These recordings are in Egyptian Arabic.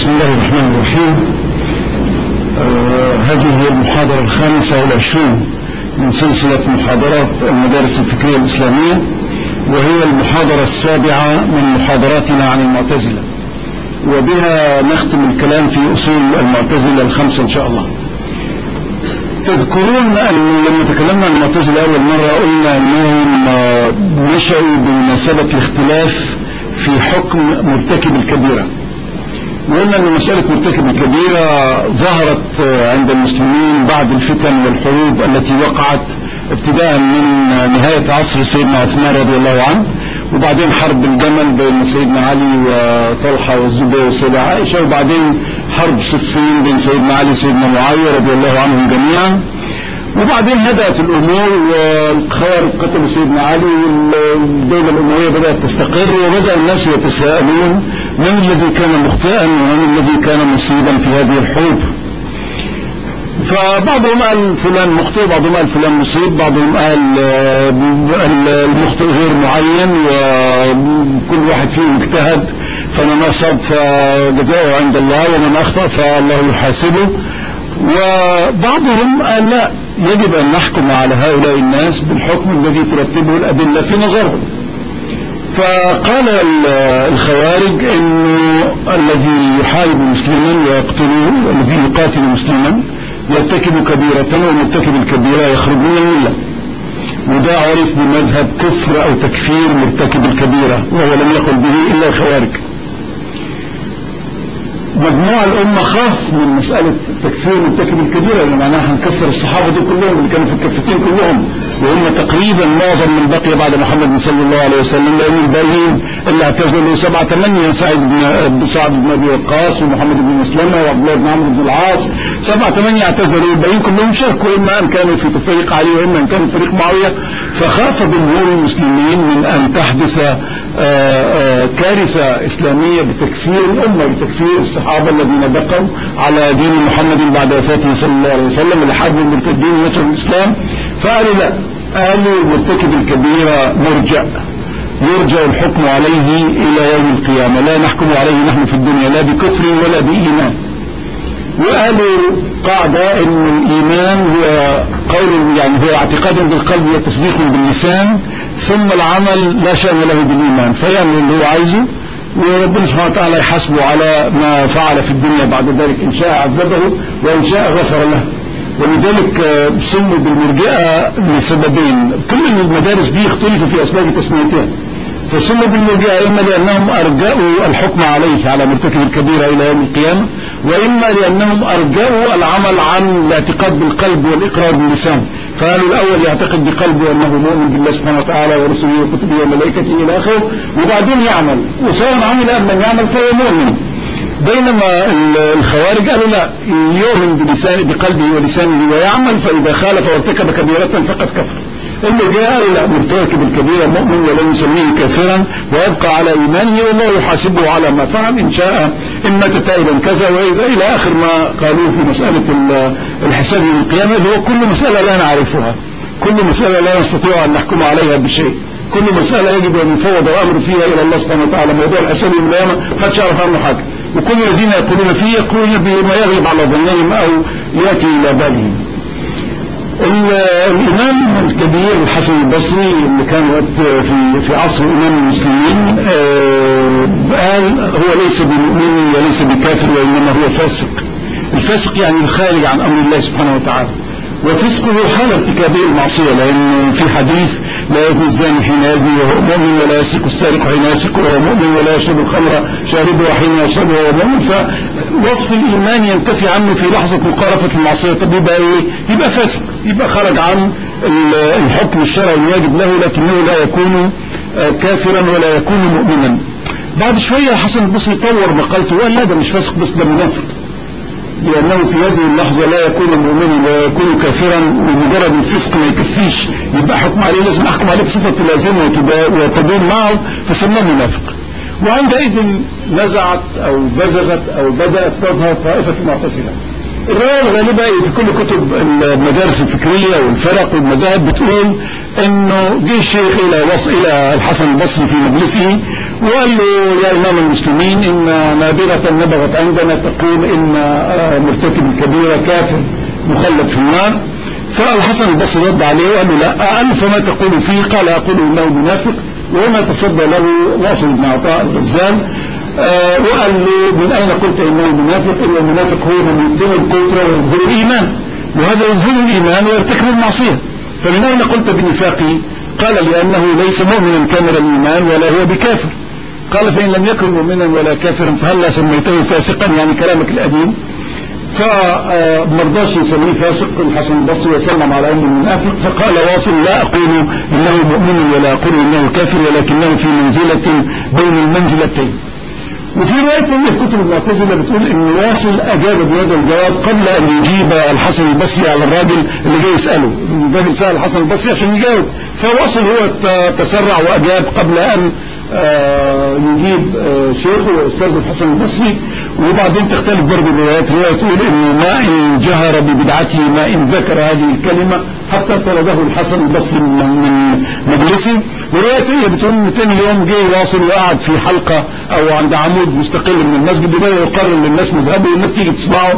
بسم الله الرحمن الرحيم آه هذه هي المحاضرة الخامسة والعشرون من سلسلة محاضرات المدارس الفكرية الإسلامية وهي المحاضرة السابعة من محاضراتنا عن المعتزلة وبها نختم الكلام في أصول المعتزلة الخمسة إن شاء الله تذكرون أن لما تكلمنا عن المعتزلة أول مرة قلنا أنهم نشأوا بمناسبة الاختلاف في حكم مرتكب الكبيرة وقلنا أن مسألة مرتكب الكبيرة ظهرت عند المسلمين بعد الفتن والحروب التي وقعت ابتداء من نهاية عصر سيدنا عثمان رضي الله عنه وبعدين حرب الجمل بين سيدنا علي وطلحة والزبير وسيدة عائشة وبعدين حرب صفين بين سيدنا علي وسيدنا معاوية رضي الله عنهم جميعا وبعدين هدأت الأمور والخوارج قتلوا سيدنا علي والدولة الأموية بدأت تستقر وبدأ الناس يتساءلون من الذي كان مخطئا ومن الذي كان مصيبا في هذه الحروب فبعضهم قال فلان مخطئ بعضهم قال فلان مصيب بعضهم قال المخطئ غير معين وكل واحد فيهم اجتهد فمن أصاب فجزاؤه عند الله ومن أخطأ فالله يحاسبه وبعضهم قال لا يجب أن نحكم على هؤلاء الناس بالحكم الذي ترتبه الأدلة في نظرهم فقال الخوارج انه الذي يحارب مسلما ويقتله الذي يقاتل مسلما يرتكب كبيرة ومرتكب الكبيرة يخرج من الملة وده عرف بمذهب كفر او تكفير مرتكب الكبيرة وهو لم يقل به الا الخوارج مجموع الأمة خاف من مسألة تكفير مرتكب الكبيرة لأن معناها هنكفر الصحابة دول كلهم اللي كانوا في الكفتين كلهم وهم تقريبا معظم من بقي بعد محمد صلى الله عليه وسلم لأن الباقيين اللي اعتزلوا سبعة ثمانية سعيد بن سعد بن أبي وقاص ومحمد بن مسلمة وعبد الله بن عمرو بن العاص سبعة ثمانية اعتزلوا الباقيين كلهم شاركوا إما أن كانوا في فريق علي وإما أن كانوا في فريق معاوية فخاف جمهور المسلمين من أن تحدث آآ آآ كارثة إسلامية بتكفير الأمة بتكفير الصحابة الذين بقوا على دين محمد بعد وفاته صلى الله عليه وسلم اللي حاربوا المرتدين ونشر الإسلام فقالوا لا قالوا مرتكب الكبيرة مرجع يرجع الحكم عليه إلى يوم القيامة لا نحكم عليه نحن في الدنيا لا بكفر ولا بإيمان وقالوا قاعدة أن الإيمان هو قول يعني هو اعتقاد بالقلب وتصديق باللسان ثم العمل لا شأن له بالإيمان فيعمل اللي هو عايزه وربنا سبحانه وتعالى يحاسبه على ما فعل في الدنيا بعد ذلك إن شاء عذبه وإن شاء غفر له ولذلك سموا بالمرجئة لسببين كل المدارس دي اختلف في أسباب تسميتها فسموا بالمرجئة إما لأنهم أرجأوا الحكم عليه على مرتكب الكبيرة إلى يوم القيامة وإما لأنهم أرجأوا العمل عن الاعتقاد بالقلب والإقرار باللسان فقالوا الأول يعتقد بقلبه أنه مؤمن بالله سبحانه وتعالى ورسله وكتبه وملائكته إلى آخره وبعدين يعمل وسواء عمل أم لم يعمل فهو مؤمن بينما الخوارج قالوا لا يؤمن بلسان بقلبه ولسانه ويعمل فإذا خالف وارتكب كبيرة فقد كفر اللي جاء قالوا لا مرتكب الكبيرة مؤمن ولن يسميه كافرا ويبقى على إيمانه والله يحاسبه على ما فعل إن شاء إن مات تائبا كذا وإذا إلى آخر ما قالوه في مسألة الحساب يوم القيامة اللي هو كل مسألة لا نعرفها كل مسألة لا نستطيع أن نحكم عليها بشيء كل مسألة يجب أن يفوض الأمر فيها إلى الله سبحانه وتعالى موضوع الحساب يوم القيامة محدش يعرف عنه حاجة وكل الذين يقولون فيه يقولون بما يغلب على ظنهم أو يأتي إلى بالهم الإمام الكبير الحسن البصري اللي كان في في عصر إمام المسلمين قال هو ليس بمؤمن وليس بكافر وإنما هو فاسق الفاسق يعني الخارج عن أمر الله سبحانه وتعالى وفسقه حال ارتكابه المعصية لأن في حديث لا يزني الزاني حين يزني وهو مؤمن ولا يسرق السارق حين يسرق وهو مؤمن ولا يشرب الخمر شاربه حين يشرب وهو مؤمن فوصف الإيمان ينتفي عنه في لحظة مقارفة المعصية طب يبقى إيه؟ يبقى فاسق يبقى خرج عن الحكم الشرعي الواجب له لكنه لا يكون كافرا ولا يكون مؤمنا بعد شوية حسن البصري طور مقالته وقال لا ده مش فاسق بس ده منافق لأنه في هذه اللحظة لا يكون مؤمنا ولا يكون كافرا ومجرد الفسق ما يكفيش يبقى حكم عليه لازم أحكم عليه بصفة لازمة وتدور معه فسماه منافق وعندئذ نزعت أو بزغت أو بدأت تظهر طائفة المعتزلة الرواية الغالبة في كل كتب المدارس الفكرية والفرق والمذاهب بتقول انه جه الشيخ الى وص الى الحسن البصري في مجلسه وقال له يا امام المسلمين ان نابغة نبغت عندنا تقول ان مرتكب الكبيرة كافر مخلد في النار فالحسن البصري رد عليه وقال له لا قال فما تقول فيه قال اقول انه منافق وما تصدى له واصل بن عطاء الغزال آه وقال له من اين قلت انه منافق ان المنافق هو من يبدو الكفر ويظهر الايمان وهذا يظهر الايمان ويرتكب المعصيه فمن اين قلت بنفاقه قال لانه ليس مؤمنا كامل الايمان ولا هو بكافر قال فان لم يكن مؤمنا ولا كافرا فهلا سميته فاسقا يعني كلامك القديم فمرضاش يسميه فاسق الحسن البصري وسلم على انه منافق فقال واصل لا اقول انه مؤمن ولا اقول انه كافر ولكنه في منزله بين المنزلتين وفي رواية ثانية في كتب المعتزلة بتقول ان واصل اجاب بهذا الجواب قبل ان يجيب الحسن البصري على الراجل اللي جاي يسأله الراجل سأل الحسن البصري عشان يجاوب فواصل هو تسرع واجاب قبل ان يجيب شيخه واستاذه الحسن البصري وبعدين تختلف برضه الروايات رواية تقول انه ما ان جهر ببدعته ما ان ذكر هذه الكلمة حتى طرده الحسن البصري من مجلسه ورواية تانية بتقول انه تاني يوم جه واصل وقعد في حلقة او عند عمود مستقل من المسجد وبدأ يقرر للناس مذهبه والناس تيجي تسمعه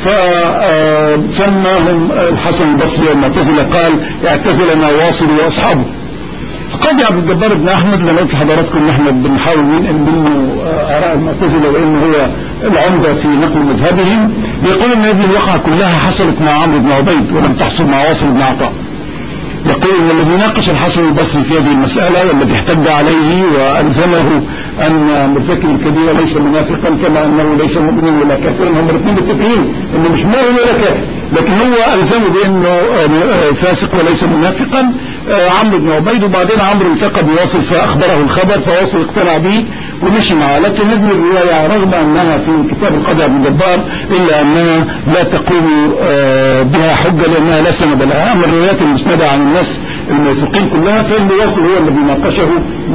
فسماهم الحسن البصري المعتزلة قال اعتزلنا واصل واصحابه القاضي عبد الجبار بن احمد لما قلت لحضراتكم ان احنا بنحاول ننقل منه اراء المعتزله وانه هو العمده في نقل مذهبهم يقول ان هذه الواقعه كلها حصلت مع عمرو بن عبيد ولم تحصل مع واصل بن عطاء يقول ان الذي ناقش الحسن البصري في هذه المساله والذي احتج عليه والزمه ان مرتكب الكبيره ليس منافقا كما انه ليس مؤمنا ولا كافرا هم الاثنين متفقين انه مش مؤمن ولا كافر لكن هو الزمه بانه فاسق وليس منافقا عمرو بن عبيد وبعدين عمرو التقى بواصل فاخبره الخبر فواصل اقتنع به ومشي معه لكن هذه الروايه رغم انها في كتاب القضاء بن جبار الا انها لا تقوم بها حجه لانها لا سند لها اما الروايات المسنده عن الناس الموثوقين كلها فان واصل هو الذي ناقشه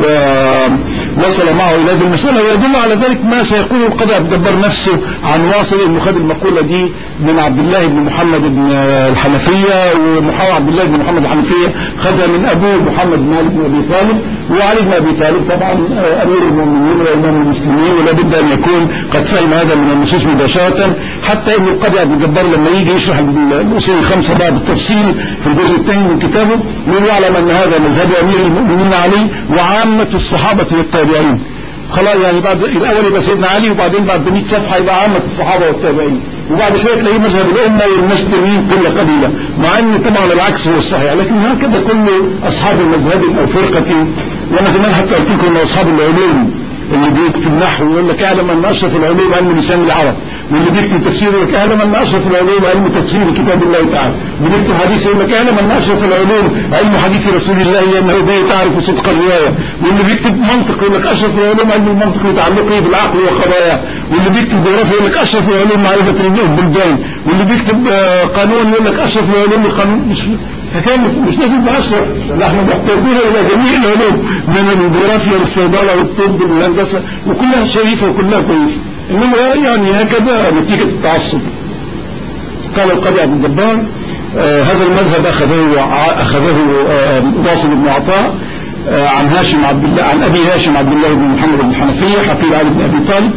ووصل معه الى هذه المساله ويدل على ذلك ما سيقوله القضاء بن جبار نفسه عن واصل انه خد المقوله دي من عبد الله بن محمد بن الحنفيه ومحمد عبد الله بن محمد الحنفيه خدها من ابوه محمد بن علي بن ابي طالب وعلي بن ابي طالب طبعا امير المؤمنين وامام المسلمين ولا بد ان يكون قد فهم هذا من النصوص مباشره حتى ان القاضي عبد الجبار لما يجي يشرح الاصول الخمسه بقى بالتفصيل في الجزء الثاني من كتابه يقول يعلم ان هذا مذهب امير المؤمنين علي وعامه الصحابه والتابعين خلاص يعني بعد الاول يبقى سيدنا علي وبعدين بعد 100 صفحه يبقى عامه الصحابه والتابعين وبعد شويه تلاقيه مذهب الامه والمسلمين كل قبيله مع ان طبعا العكس هو الصحيح لكن هكذا كل اصحاب المذهب او فرقه وانا زمان حتى قلت لكم ان اصحاب العلوم اللي بيكتب نحو يقول لك اعلم ان اشرف العلوم علم لسان العرب واللي بيكتب تفسير يقول لك اعلم ان اشرف العلوم علم تفسير كتاب الله تعالى واللي بيكتب حديث يقول لك اعلم ان اشرف العلوم علم حديث رسول الله لانه به تعرف صدق الروايه واللي بيكتب منطق يقول لك اشرف العلوم علم المنطق وتعلقه بالعقل وقضاياه واللي بيكتب جغرافيا يقول لك اشرف العلوم معرفه البلدان واللي بيكتب قانون يقول لك اشرف العلوم القانون مش فكان مش لازم بأشرف نحن محتاجين إلى جميع العلوم من الجغرافيا للصيدلة والطب والهندسة وكلها شريفة وكلها كويسة إنما يعني هكذا نتيجة التعصب قال القاضي عبد الجبار آه هذا المذهب أخذه أخذه آه واصل بن عطاء آه عن هاشم عبد الله عن أبي هاشم عبد الله بن محمد بن الحنفية حفيد علي بن أبي طالب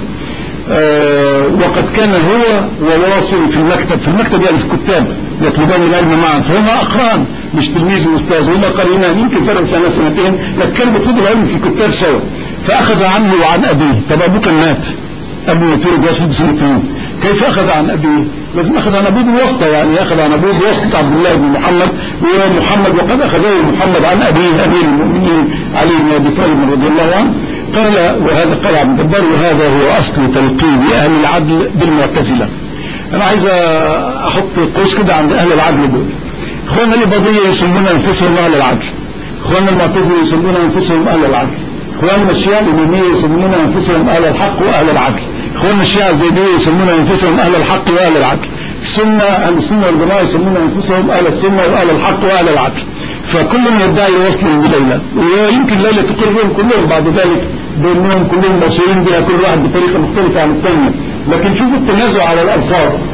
آه وقد كان هو وواصل في المكتب في المكتب يعني في الكتاب يطلبان العلم معا فهما أقران مش تلميذ واستاذ هما قرينان يمكن فرق سنة سنتين لكن كانوا بيطلبوا العلم في الكتاب سوا فأخذ عنه وعن أبيه طب أبوه كان مات قبل ما يتولد واصل بسنتين كيف أخذ عن أبيه؟ لازم أخذ عن أبوه بواسطة يعني أخذ عن أبوه بواسطة عبد الله بن محمد ومحمد وقد أخذه محمد عن أبيه أمير المؤمنين علي بن أبي طالب رضي الله عنه قال وهذا قال عبد الجبار وهذا هو أصل تلقين أهل العدل بالمعتزلة أنا عايز أحط قوس كده عند أهل العدل دول إخواننا الإباضية يسمون أنفسهم أهل العدل إخواننا المعتزلة يسمون أنفسهم أهل العدل إخواننا الشيعة الإمامية يسمون أنفسهم أهل الحق وأهل العدل إخواننا الشيعة الزيدية يسمون أنفسهم أهل الحق وأهل العدل السنة أهل السنة والجماعة يسمون أنفسهم أهل السنة وأهل الحق وأهل العدل فكل يدعي وصل بليلى ويمكن ليلى تقرهم كلهم بعد ذلك بأنهم كلهم موصولين بها كل واحد بطريقة مختلفة عن الثانية لكن شوفوا التنازع على الألفاظ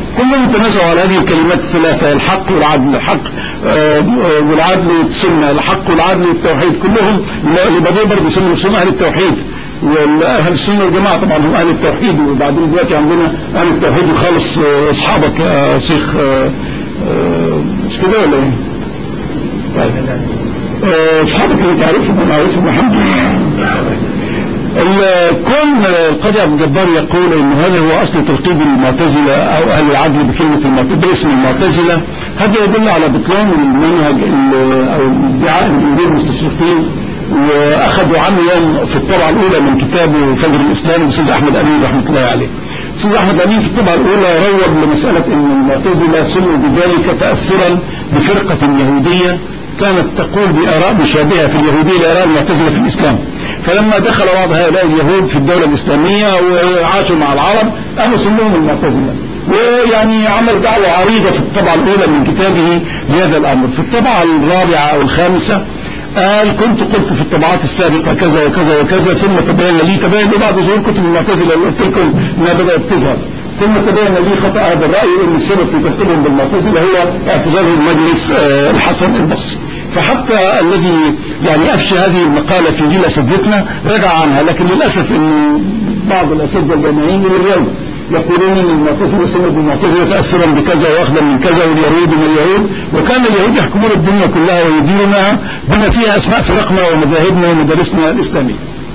كلهم تنازعوا على هذه الكلمات الثلاثة الحق والعدل الحق آه، والعدل والسنة الحق والعدل والتوحيد كلهم اللي بدأوا برضه يسموا نفسهم أهل التوحيد واهل السنه والجماعه طبعا هم اهل التوحيد وبعدين دلوقتي عندنا اهل التوحيد خالص آه، اصحابك يا شيخ آه، آه، مش كده ولا ايه؟ طيب آه، اصحابك اللي تعرفهم انا عارفهم الحمد لله كون القاضي عبد الجبار يقول ان هذا هو اصل تلقيب المعتزله او اهل العدل بكلمه المعتزله باسم المعتزله هذا يدل على بطلان المنهج ال- او ادعاء الجمهور المستشرقين واخذوا عنه يوم في الطبعه الاولى من كتابه فجر الاسلام الاستاذ احمد امين رحمه الله عليه. الاستاذ احمد امين في الطبعه الاولى روج لمساله ان المعتزله سموا بذلك تاثرا بفرقه يهوديه كانت تقول بآراء مشابهة في اليهودية لآراء المعتزلة في الإسلام فلما دخل بعض هؤلاء اليهود في الدولة الإسلامية وعاشوا مع العرب قاموا سموهم المعتزلة ويعني عمل دعوة عريضة في الطبعة الأولى من كتابه لهذا الأمر في الطبعة الرابعة أو الخامسة قال كنت قلت في الطبعات السابقة كذا وكذا وكذا ثم تبين لي تبين لي بعد ظهور كتب المعتزلة اللي قلت لكم انها بدأت تظهر ثم تبين لي خطأ هذا الرأي ان السبب في ترتيبهم بالمعتزلة هو اعتزالهم مجلس آه، الحسن البصري فحتى الذي يعني افشى هذه المقالة في جيل اساتذتنا رجع عنها لكن للاسف ان بعض الاساتذة الجامعيين اليوم يقولون ان المعتزله سموا بالمعتزله تاثرا بكذا واخذا من كذا واليهود من اليهود وكان اليهود يحكمون الدنيا كلها ويديرونها بما فيها اسماء فرقنا ومذاهبنا ومدارسنا الاسلاميه.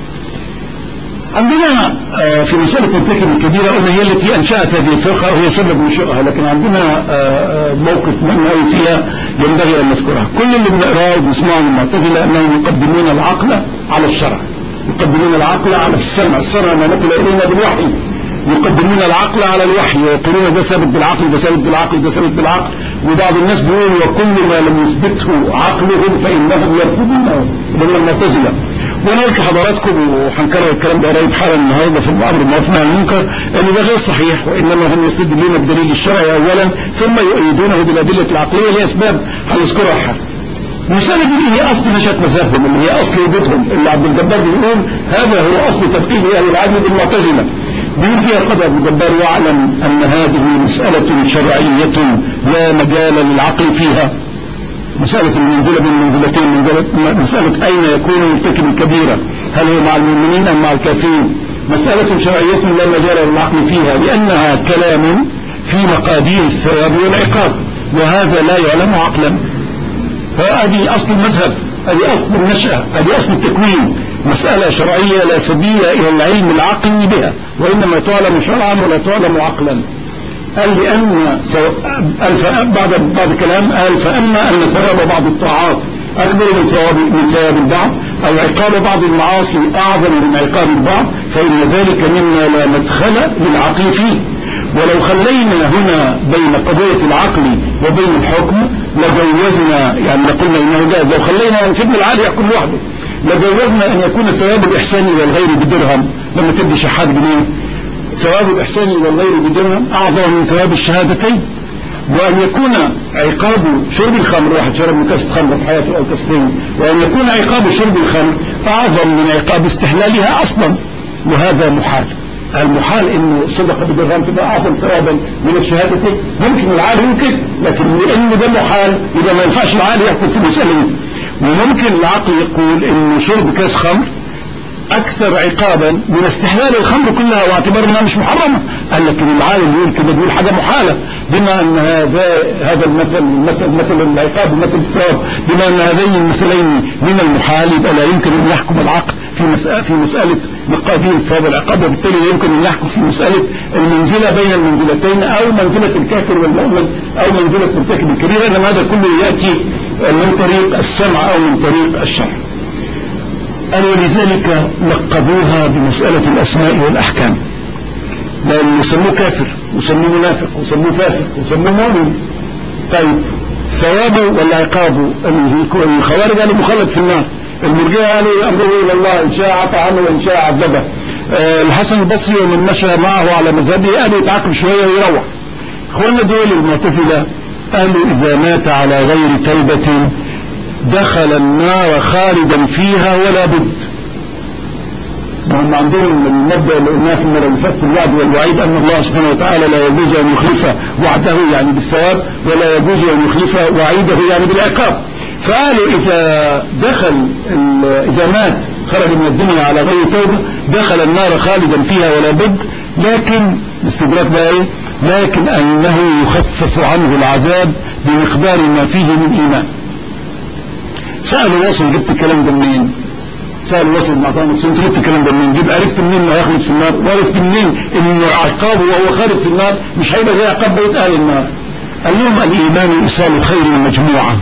عندنا آه، في مسألة مرتكب الكبيرة قلنا هي التي أنشأت هذه الفرقة وهي سبب نشوئها لكن عندنا آه، آه، موقف مهم قوي فيها ينبغي أن نذكرها كل اللي بنقراه وبنسمعه من المعتزلة أنهم يقدمون العقل على الشرع يقدمون العقل على السمع السمع ما نقل إلينا بالوحي يقدمون العقل على الوحي ويقولون ده ثابت بالعقل ده ثابت بالعقل ده ثابت بالعقل وبعض الناس بيقول وكل ما لم يثبته عقلهم فإنهم يرفضونه من المعتزلة وانا قلت لحضراتكم وهنكرر الكلام ده قريب حالا النهارده في الامر بالمعروف والنهي عن المنكر ان ده غير صحيح وانما هم يستدلون بالدليل الشرعي اولا ثم يؤيدونه بالادله العقليه لاسباب هنذكرها حالا. المسألة دي هي أصل نشأة مذهبهم اللي هي أصل وجودهم اللي عبد الجبار بيقول هذا هو أصل تبقيد أهل العدل بالمعتزلة بيقول فيها قد عبد الجبار واعلم أن هذه مسألة شرعية لا مجال للعقل فيها مسألة المنزلة بين منزلتين منزلة مسألة أين يكون مرتكب الكبيرة هل هو مع المؤمنين أم مع الكافرين مسألة شرعية لا مجال للعقل فيها لأنها كلام في مقادير الثواب والعقاب وهذا لا يعلم عقلا فهذه أصل المذهب هذه أصل النشأة هذه أصل التكوين مسألة شرعية لا سبيل إلى العلم العقلي بها وإنما تعلم شرعا ولا تعلم عقلا قال لأن قال بعد بعد كلام قال فأما أن ثواب بعض الطاعات أكبر من ثواب من ثواب البعض أو عقاب بعض المعاصي أعظم من عقاب البعض فإن ذلك مما لا مدخل للعقل فيه ولو خلينا هنا بين قضية العقل وبين الحكم لجوزنا يعني قلنا إنه جاز لو خلينا سيدنا العالي يحكم لوحده لجوزنا أن يكون الثواب الإحساني والغير بدرهم لما تدي شحات جنيه ثواب الإحسان والغير بدرهم أعظم من ثواب الشهادتين وأن يكون عقاب شرب الخمر واحد شرب من كاسة خمر في حياته أو كاستين وأن يكون عقاب شرب الخمر أعظم من عقاب استحلالها أصلا وهذا محال المحال انه صدقه بدرهم تبقى اعظم ثوابا من الشهادتين ممكن العالي يمكن لكن لانه ده محال يبقى ما ينفعش العالي يحكم في المساله دي وممكن العقل يقول انه شرب كاس خمر اكثر عقابا من استحلال الخمر كلها واعتبار انها مش محرمه قال لكن العالم يقول كده بيقول حاجه محاله بما ان هذا هذا المثل المثل مثل العقاب ومثل الثواب بما ان هذين المثلين من المحال يبقى لا يمكن ان يحكم العقل في مسألة في مسألة مقادير الثواب والعقاب وبالتالي لا يمكن ان يحكم في مسألة المنزلة بين المنزلتين او منزلة الكافر والمؤمن او منزلة مرتكب الكبيرة انما هذا كله ياتي من طريق السمع او من طريق الشرع. قال ولذلك لقبوها بمسألة الأسماء والأحكام لأن يسموه كافر ويسموه منافق ويسموه فاسق ويسموه مؤمن طيب ثوابه ولا عقابه الخوارج قالوا مخلد في النار المرجئه قالوا امره الى الله ان شاء عفى عنه وان شاء عذبه أه الحسن البصري ومن مشى معه على مذهبه قالوا يتعاقب شويه ويروح اخواننا دول المعتزله قالوا اذا مات على غير توبه دخل النار خالدا فيها ولا بد وهم عندهم المبدا اللي قلناه في المره اللي فاتت الوعد والوعيد ان الله سبحانه وتعالى لا يجوز ان يخلف وعده يعني بالثواب ولا يجوز ان يخلف وعيده يعني بالعقاب فقالوا اذا دخل اذا مات خرج من الدنيا على غير توبه دخل النار خالدا فيها ولا بد لكن الاستدراك بقى ايه لكن انه يخفف عنه العذاب بمقدار ما فيه من ايمان سألوا واصل جبت الكلام ده منين سأل وصل مع طعم انت جبت الكلام ده منين جيب عرفت منين انه هيخلد في النار وعرفت منين ان عقابه وهو خالد في النار مش هيبقى زي عقاب بيت اهل النار قال لهم الايمان ايصال خير مجموعه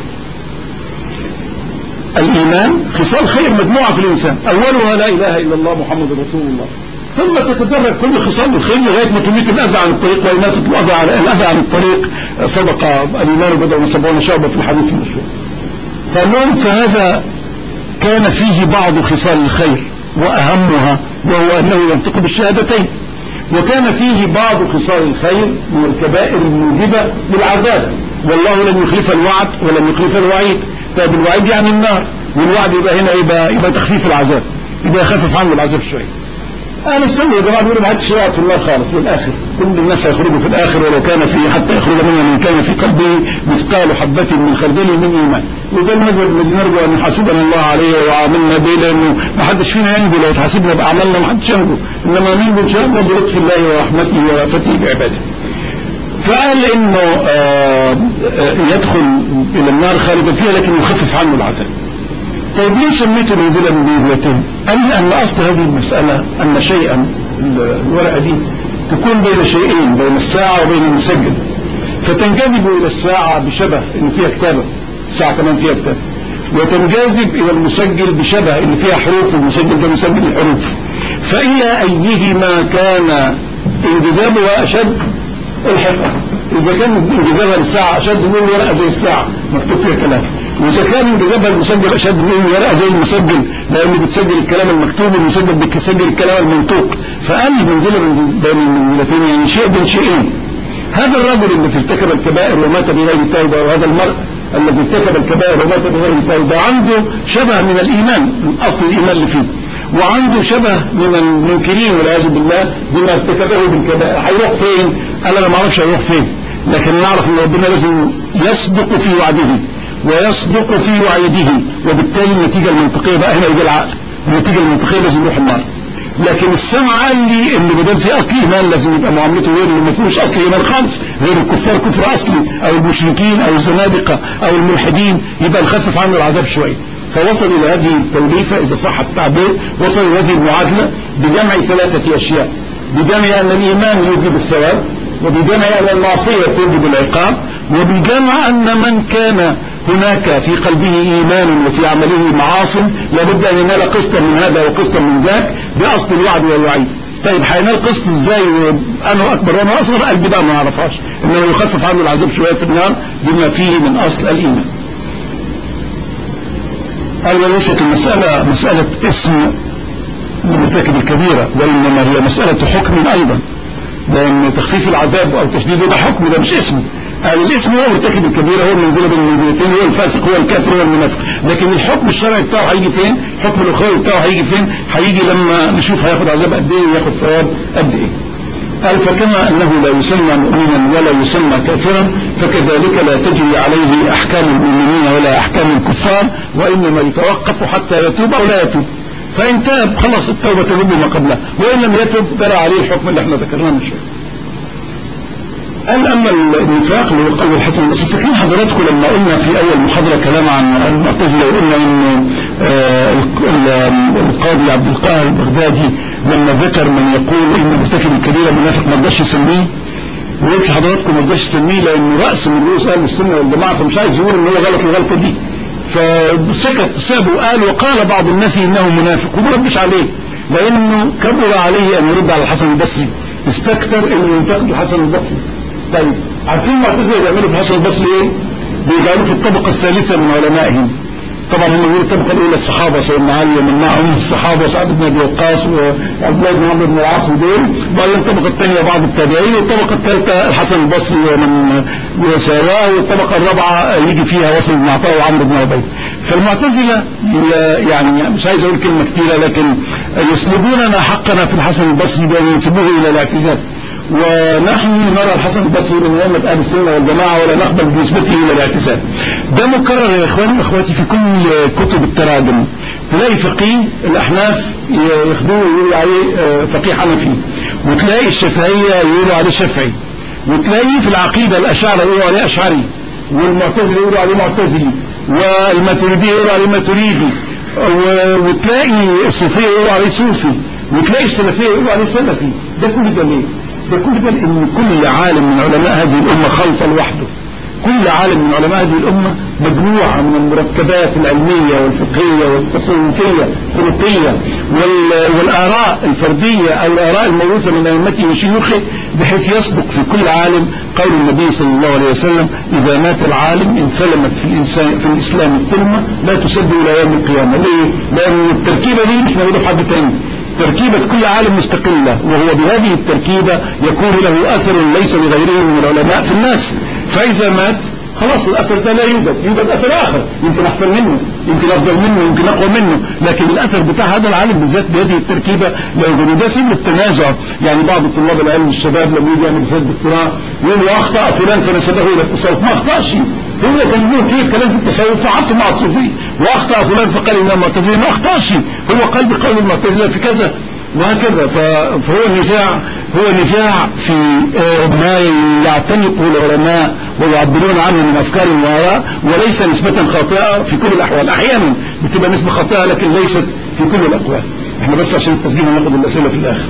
الايمان خصال خير مجموعه في الانسان اولها لا اله الا الله محمد رسول الله ثم تتدرج كل خصال الخير لغايه ما تميت الاذى عن الطريق وإماتة الاذى عن الاذى عن الطريق صدق الايمان بدأ وسبعون شعبه في الحديث المشهور قال لهم فهذا كان فيه بعض خصال الخير وأهمها وهو أنه ينطق بالشهادتين وكان فيه بعض خصال الخير من الكبائر الموجبة للعذاب والله لم يخلف الوعد ولم يخلف الوعيد طيب الوعيد يعني النار والوعد يبقى هنا يبقى, يبقى تخفيف العذاب يبقى يخفف عنه العذاب شويه اهل السنه يا جماعه بيقولوا ما حدش يقعد في النار خالص للاخر كل الناس هيخرجوا في الاخر ولو كان في حتى يخرج منها من كان في قلبه مثقال حبه من خردل من ايمان وده المذهب الذي نرجو ان يحاسبنا الله عليه ويعاملنا به لانه ما حدش فينا ينجو لو تحاسبنا باعمالنا ما حدش ينجو انما ننجو ان شاء الله بلطف الله ورحمته ورأفته بعباده فقال انه آه يدخل الى النار خالدا فيها لكن يخفف عنه العذاب طيب ليه سميته منزلة من منزلتين؟ قال لأن أصل هذه المسألة أن شيئا الورقة دي تكون بين شيئين بين الساعة وبين المسجل فتنجذب إلى الساعة بشبه إن فيها كتابة الساعة كمان فيها كتابة وتنجذب إلى المسجل بشبه إن فيها حروف والمسجل ده مسجل الحروف فإلى أيهما كان انجذابها أشد الحقها إذا كان انجذابها للساعة أشد من ورقة زي الساعة مكتوب فيها كلام وإذا كان انجذابها المسجل أشد من ورقة زي المسجل لأنه بتسجل الكلام المكتوب والمسجل بتسجل الكلام المنطوق فقال منزلة بين المنزلتين يعني شيء بين شيئين هذا الرجل الذي ارتكب الكبائر ومات بغير توبة وهذا المرء الذي ارتكب الكبائر ومات بغير توبة عنده شبه من الإيمان من أصل الإيمان اللي فيه وعنده شبه من المنكرين والعياذ بالله بما ارتكبه بالكبائر هيروح فين؟ قال انا ما اعرفش هيروح فين لكن نعرف ان ربنا لازم يصدق في وعده ويصدق في وعيده وبالتالي النتيجه المنطقيه بقى هنا يجي العقل النتيجه المنطقيه لازم يروح النار لكن السمع قال لي ان ما دام في اصل ايمان لازم يبقى معاملته غير اللي ما فيهوش اصل ايمان خالص غير الكفار كفر اصلي او المشركين او الزنادقه او الملحدين يبقى نخفف عنه العذاب شويه فوصل إلى هذه التوليفة إذا صح التعبير وصل إلى هذه المعادلة بجمع ثلاثة أشياء بجمع أن الإيمان يوجب الثواب وبجمع أن المعصية توجب العقاب وبجمع أن من كان هناك في قلبه إيمان وفي عمله معاص لابد أن ينال قسطا من هذا وقسطا من ذاك بأصل الوعد والوعيد طيب هينال قسط ازاي وانا اكبر وانا اصغر قلبي بقى ما اعرفهاش انه يخفف عنه العذاب شويه في النار بما فيه من اصل الايمان قال وليست المسألة مسألة اسم المرتكب الكبيرة وإنما هي مسألة حكم أيضا لأن تخفيف العذاب أو تشديده ده حكم ده مش اسم قال الاسم هو مرتكب الكبيرة هو المنزلة بين المنزلتين هو الفاسق هو الكافر هو المنافق لكن الحكم الشرعي بتاعه هيجي فين حكم الأخوة بتاعه هيجي فين هيجي لما نشوف هياخد عذاب قد ايه وياخد ثواب قد ايه قال فكما أنه لا يسمى مؤمنا ولا يسمى كافرا فكذلك لا تجري عليه أحكام المؤمنين ولا أحكام الكفار وإنما يتوقف حتى يتوب أو لا يتوب فإن تاب خلاص التوبة تجب ما قبلها وإن لم يتب جرى عليه الحكم اللي احنا ذكرناه من شوية قال أما النفاق اللي هو قول الحسن البصري فاكرين حضراتكم لما قلنا في أول محاضرة كلام عن المعتزلة وقلنا إن القاضي عبد القاهر البغدادي لما ذكر من يقول إن مرتكب الكبيرة منافق ما رضاش يسميه وقلت لحضراتكم ما رضاش يسميه لأنه رأس من رؤوس أهل السنة والجماعة فمش عايز يقول إن هو غلط الغلطة دي فسكت سابه وقال وقال بعض الناس إنه منافق وما ردش عليه لأنه كبر عليه أن يرد على الحسن البصري استكتر إنه ينتقد الحسن البصري طيب عارفين المعتزله بيعملوا في الحسن البصري ايه؟ بيجعلوه في الطبقه الثالثه من علمائهم طبعا هم يقولوا الطبقه الاولى الصحابه سيدنا علي ومن معهم الصحابه وسعد بن ابي وقاص وعبد الله بن عمرو بن العاص ودول وبعدين الطبقه الثانيه بعض التابعين والطبقه الثالثه الحسن البصري ومن يساواه والطبقه الرابعه يجي فيها وصل بن عطاء وعمرو بن عبيد فالمعتزله يعني مش عايز اقول كلمه كثيره لكن يسلبوننا حقنا في الحسن البصري بان ينسبوه الى الاعتزال ونحن نرى الحسن البصري من أئمة أهل السنة والجماعة ولا نقبل بنسبته إلى الاعتزال. ده مكرر يا إخواني وأخواتي في كل كتب التراجم. تلاقي فقيه الأحناف ياخدوه يقولوا عليه فقيه حنفي وتلاقي الشافعية يقولوا عليه شافعي وتلاقي في العقيدة الأشاعرة يقولوا عليه أشعري والمعتزلة يقولوا عليه معتزلي والماتريدي يقولوا عليه ماتريدي وتلاقي الصوفية يقولوا عليه صوفي وتلاقي السلفية يقولوا عليه سلفي ده كل ده ليه؟ ده كل ده ان كل عالم من علماء هذه الامه خلط لوحده كل عالم من علماء هذه الامه مجموعه من المركبات العلميه والفقهيه والتصوفيه الخلقيه والاراء الفرديه او الاراء الموروثه من ائمته وشيوخه بحيث يصدق في كل عالم قول النبي صلى الله عليه وسلم اذا مات العالم انسلمت في الانسان في الاسلام الكلمه لا تسد الى يوم القيامه ليه؟ لان التركيبه دي مش موجوده في حد تاني تركيبة كل عالم مستقلة وهو بهذه التركيبة يكون له أثر ليس لغيره من العلماء في الناس فإذا مات خلاص الأثر ده لا يوجد يوجد أثر آخر يمكن أحسن منه يمكن أفضل منه يمكن أقوى منه لكن الأثر بتاع هذا العالم بالذات بهذه التركيبة لا يوجد وده سن التنازع يعني بعض طلاب العلم الشباب لما يجي يعمل رسالة دكتوراه يقول أخطأ فلان فنسبه إلى التصوف ما أخطأش هو كان له فيه كلام في التصوف فعطوا مع الصوفي واخطا فلان فقال انه معتزلي ما اخطاش هو قال بقول المعتزله في كذا وهكذا فهو نزاع هو نزاع في ما يعتنقه العلماء ويعبرون عنه من افكار واراء وليس نسبة خاطئة في كل الاحوال احيانا بتبقى نسبة خاطئة لكن ليست في كل الاقوال احنا بس عشان التسجيل هناخد الاسئلة في الاخر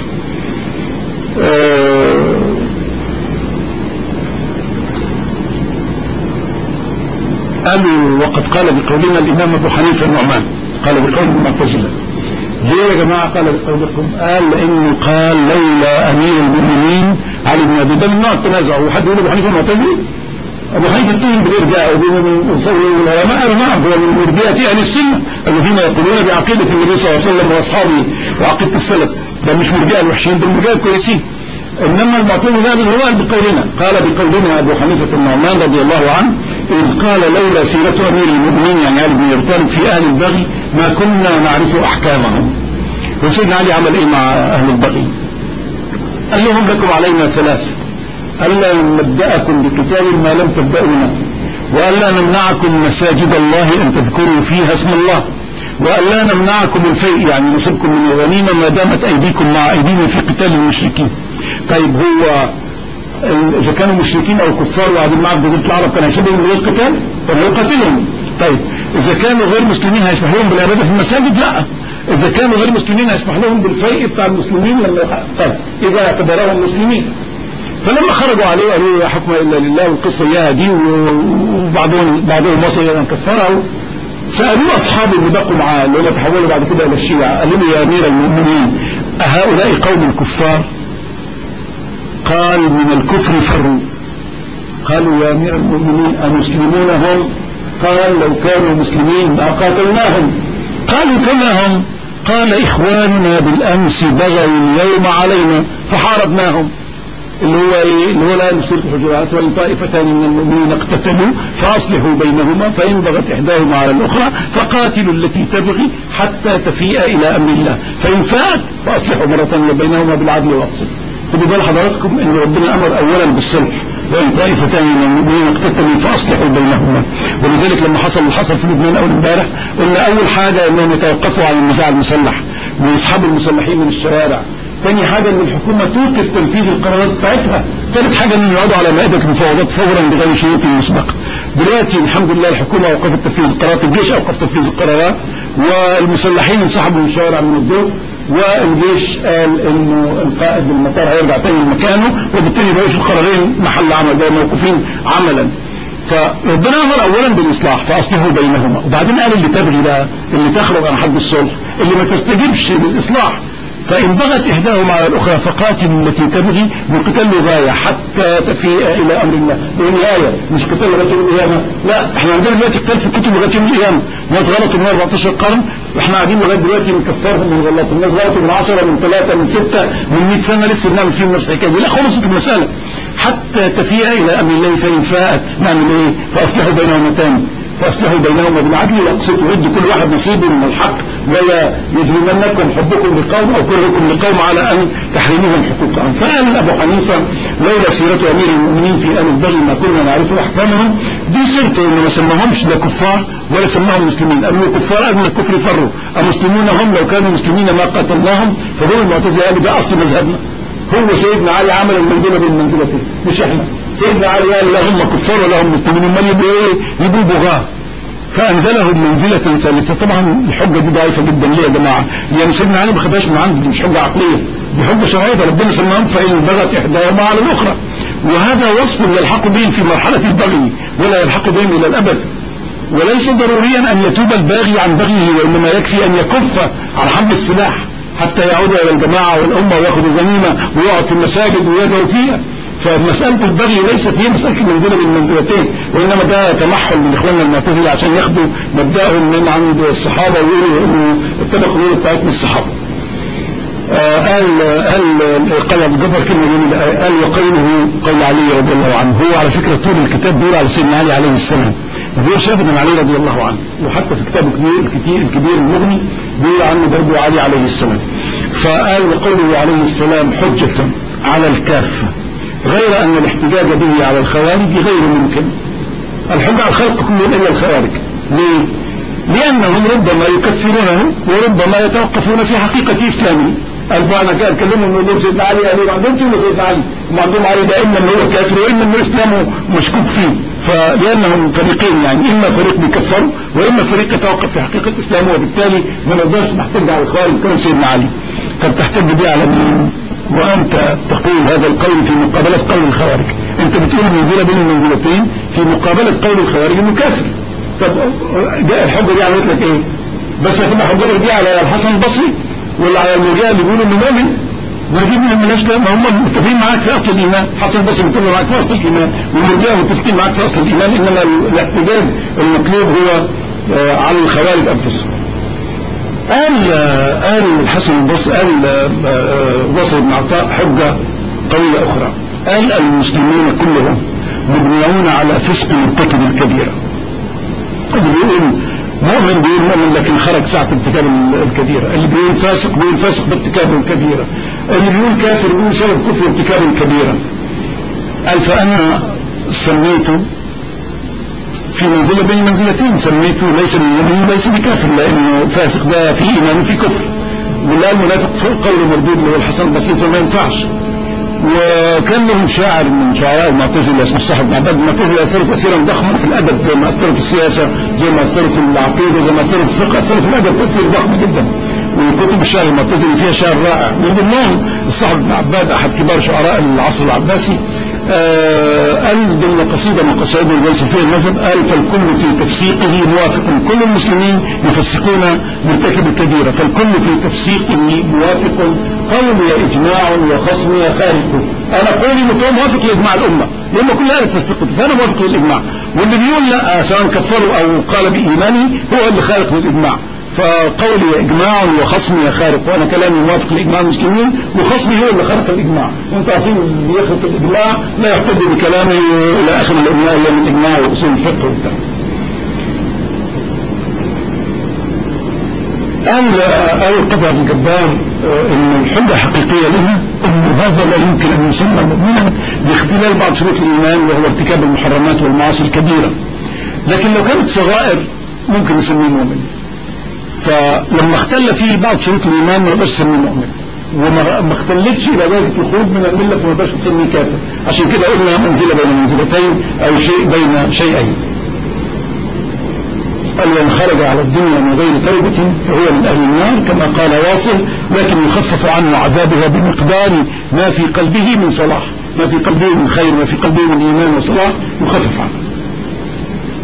قالوا وقد قال بقولنا الامام ابو حنيفه النعمان قال بقول المعتزله ليه يا جماعه قال بقولكم قال لانه قال لولا امير المؤمنين علي بن ابي طالب نوع التنازع هو حد يقول ابو حنيفه معتزلي ابو حنيفه اتهم بالارجاء والعلماء قالوا نعم هو من مرجئه اهل السنه الذين يقولون بعقيده النبي صلى الله عليه وسلم واصحابه وعقيده السلف ده مش مرجئه الوحشين دول مرجئه الكويسين انما المعتزله ده اللي هو قال بقولنا قال بقولنا ابو حنيفه النعمان رضي الله عنه إذ قال لولا سيرة أمير المؤمنين يعني علي بن أبي طالب في أهل البغي ما كنا نعرف أحكامهم وسيدنا علي عمل إيه مع أهل البغي قال لهم لكم علينا ثلاث ألا نبدأكم بقتال ما لم تبدأونا وألا نمنعكم مساجد الله أن تذكروا فيها اسم الله وألا نمنعكم الفيء يعني نصيبكم من الغنيمة ما دامت أيديكم مع أيدينا في قتال المشركين طيب هو اذا كانوا مشركين او كفار وقاعدين معك جزيره العرب كان هيسيبهم من غير قتال كان هيقاتلهم طيب اذا كانوا غير مسلمين هيسمح لهم بالعباده في المساجد لا اذا كانوا غير مسلمين هيسمح لهم بالفيء بتاع المسلمين لما طيب اذا اعتبرهم مسلمين فلما خرجوا عليه وقالوا لا حكم الا لله والقصه اياها دي وبعضهم بعضهم وصل الى ان كفره سالوه اصحابه اللي بقوا معاه اللي هم تحولوا بعد كده الى الشيعه قالوا له يا امير المؤمنين اهؤلاء قوم كفار؟ قال من الكفر فروا قالوا يا امير المؤمنين امسلمون هم قال لو كانوا مسلمين ما قاتلناهم قالوا فما هم قال اخواننا بالامس بغوا اليوم علينا فحاربناهم اللي هو ايه اللي هو الان سوره الحجرات وان طائفتان من المؤمنين اقتتلوا فاصلحوا بينهما فان بغت احداهما على الاخرى فقاتلوا التي تبغي حتى تفيء الى امر الله فان فات فاصلحوا مره بينهما بالعدل واقسطوا خدوا بال حضراتكم ان ربنا امر اولا بالصلح وان طائفتان من المؤمنين اقتتلوا فاصلحوا بينهما ولذلك لما حصل اللي حصل في لبنان اول امبارح قلنا اول حاجه انهم يتوقفوا عن النزاع المسلح ويسحبوا المسلحين من الشوارع ثاني حاجة ان الحكومة توقف تنفيذ القرارات بتاعتها ثالث حاجة ان يقعدوا على مائدة المفاوضات فورا بغير شروط مسبقة دلوقتي الحمد لله الحكومة اوقفت تنفيذ القرارات الجيش اوقف تنفيذ القرارات والمسلحين انسحبوا من الشوارع من الضوء والجيش قال انه القائد بالمطار هيرجع تاني لمكانه وبالتالي بقوش القرارين محل عمل بقوا موقوفين عملا فربنا امر اولا بالاصلاح فاصلحوا بينهما وبعدين قال اللي تبغي بقى اللي تخرج عن حد الصلح اللي ما تستجيبش للاصلاح فإن بغت إحداهما على الأخرى فقاتلوا التي تبغي بالقتال غاية حتى تفيء إلى أمر الله بالنهاية مش قتال لغاية يوم القيامة لا احنا عندنا دلوقتي قتال في الكتب لغاية يوم القيامة ناس غلطوا من 14 قرن واحنا قاعدين لغاية دلوقتي نكفرهم من غلطوا ناس غلطوا من 10 من 3 من 6 من 100 سنة لسه بنعمل فيهم نفس الحكاية دي لا خلصت المسألة حتى تفيء إلى أمر الله فإن فاءت نعمل إيه فأصلحوا بينهما تاني فأصلحوا بينهما بالعدل واقسطوا ودوا كل واحد نصيبه من الحق ولا يجرمنكم حبكم لقوم أو كرهكم لقوم على أن تحرموهم حقوقهم فقال أبو حنيفة لولا سيرة أمير المؤمنين في آل البغي ما كنا نعرف أحكامهم دي سيرته إنه ما سماهمش لا كفار ولا سماهم مسلمين قالوا كفار قبل الكفر فروا المسلمون هم لو كانوا مسلمين ما قتلناهم فهم المعتزلة قالوا ده أصل مذهبنا هو سيدنا علي عمل المنزلة بالمنزلتين مش احنا سيدنا علي قال لا هم كفار ولا هم مسلمين امال يبقوا ايه يبقوا بغاة فانزلهم منزلة ثالثة طبعا الحجة دي ضعيفة جدا ليه يا جماعة يعني سيدنا علي ما خدهاش من عندي دي مش حجة عقلية دي حجة شرعية ربنا سماهم فإن بغت إحداهما على الأخرى وهذا وصف يلحق بهم في مرحلة البغي ولا يلحق بهم إلى الأبد وليس ضروريا أن يتوب الباغي عن بغيه وإنما يكفي أن يكف عن حمل السلاح حتى يعود إلى الجماعة والأمة ويأخذ الغنيمة ويقعد في المساجد ويدعو فيها فمسألة البغي ليست هي مسألة المنزلة بالمنزلتين وإنما ده تمحل من إخواننا المعتزلة عشان ياخدوا مبدأهم من عند الصحابة ويقولوا إنه اتبقوا الأولى بتاعتنا الصحابة. آه قال قال قال ابو جبر كلمه جميله قال وقوله قول علي رضي الله عنه هو على فكره طول الكتاب بيقول على سيدنا علي عليه السلام بيقول شافنا علي رضي الله عنه وحتى في كتابه الكبير الكبير المغني بيقول عنه برضه علي عليه السلام فقال وقوله عليه السلام حجة على الكافة غير أن الاحتجاج به على الخوارج غير ممكن الحجة على الخلق كلهم إلا الخوارج ليه؟ لأنهم ربما يكفرونه وربما يتوقفون في حقيقة إسلامه قال فأنا كان أكلمهم من دول سيدنا علي قالوا ما عندهمش إلا سيدنا علي هم عندهم علي ده إما إن هو كافر وإما إن إسلامه مشكوك فيه فلأنهم فريقين يعني إما فريق بيكفروا وإما فريق يتوقف في حقيقة إسلامه وبالتالي ما نقدرش نحتج على الخوارج كان سيدنا علي طب تحتج بيه على مين؟ وأنت تقول هذا القول في مقابلة قول الخوارج أنت بتقول منزلة بين المنزلتين في مقابلة قول الخوارج إنه كافر طب ده الحجة دي عملت لك إيه؟ بس هتبقى حجتك دي على الحسن البصري ولا على المرجئه اللي بيقولوا انه مؤمن مرجئين منهم ملاش لا ما هم متفقين معاك في اصل الايمان حسن البصري متفق معاك في اصل الايمان والمرجئه متفقين معاك في اصل الايمان انما الاحتجاج المطلوب هو على الخوارج انفسهم قال قال الحسن البصري قال بصري بن عطاء حجه قويه اخرى قال المسلمون كلهم مبنيون على فسق مرتكب الكبيره اللي بيقول مؤمن بيقول مؤمن لكن خرج ساعة ارتكاب الكبيرة اللي بيقول فاسق بيقول فاسق بارتكاب الكبيرة اللي بيقول كافر بيقول سبب كفر ارتكاب الكبيرة قال فأنا سميته في منزلة بين منزلتين سميته ليس من المؤمن ليس بكافر لأنه فاسق ده في إيمان وفي كفر ولا المنافق قول مردود اللي هو الحسن البصري فما ينفعش وكان لهم شاعر من شعراء المعتزلة اسمه الصاحب بن عباد المعتزلة أثروا تأثيرا ضخما في الأدب زي ما أثروا في السياسة زي ما أثروا في العقيدة زي ما أثروا في الفقه أثروا في الأدب تأثير ضخم جدا وكتب الشعر المعتزلي فيها شعر رائع من ضمنهم الصاحب بن عباد أحد كبار شعراء العصر العباسي آه قال ضمن قصيدة من قصائد الفلسفية المذهب قال فالكل في تفسيقه موافق كل المسلمين يفسقون مرتكب الكبيرة فالكل في تفسيقه موافق قولي إجماع وخصمي خارج أنا قولي موافق لإجماع الأمة الأمة كلها تفسقت فأنا موافق للإجماع واللي بيقول لا سواء كفروا أو قال بإيمانه هو اللي خارق للإجماع فقولي إجماع وخصمي خارق وأنا كلامي موافق لإجماع المسلمين وخصمي هو اللي خرق الإجماع وأنتم عارفين اللي يخرق الإجماع لا يحتج بكلامه إلى آخر الإجماع إلا من الإجماع وأصول الفقه وبتاع قال قال القطع بن جبار ان الحجه حقيقيه لها ان هذا لا يمكن ان يسمى مؤمنا باختلال بعض شروط الايمان وهو ارتكاب المحرمات والمعاصي الكبيره لكن لو كانت صغائر ممكن نسميه مؤمن فلما اختل فيه بعض شروط الايمان ما نقدرش نسميه مؤمن وما اختلتش الى درجه الخروج من المله فما نقدرش نسميه كافر عشان كده قلنا منزله بين منزلتين او شيء بين شيئين قال وإن خرج على الدنيا من غير توبة فهو من أهل النار كما قال واصل لكن يخفف عنه عذابها بمقدار ما في قلبه من صلاح ما في قلبه من خير ما في قلبه من إيمان وصلاح يخفف عنه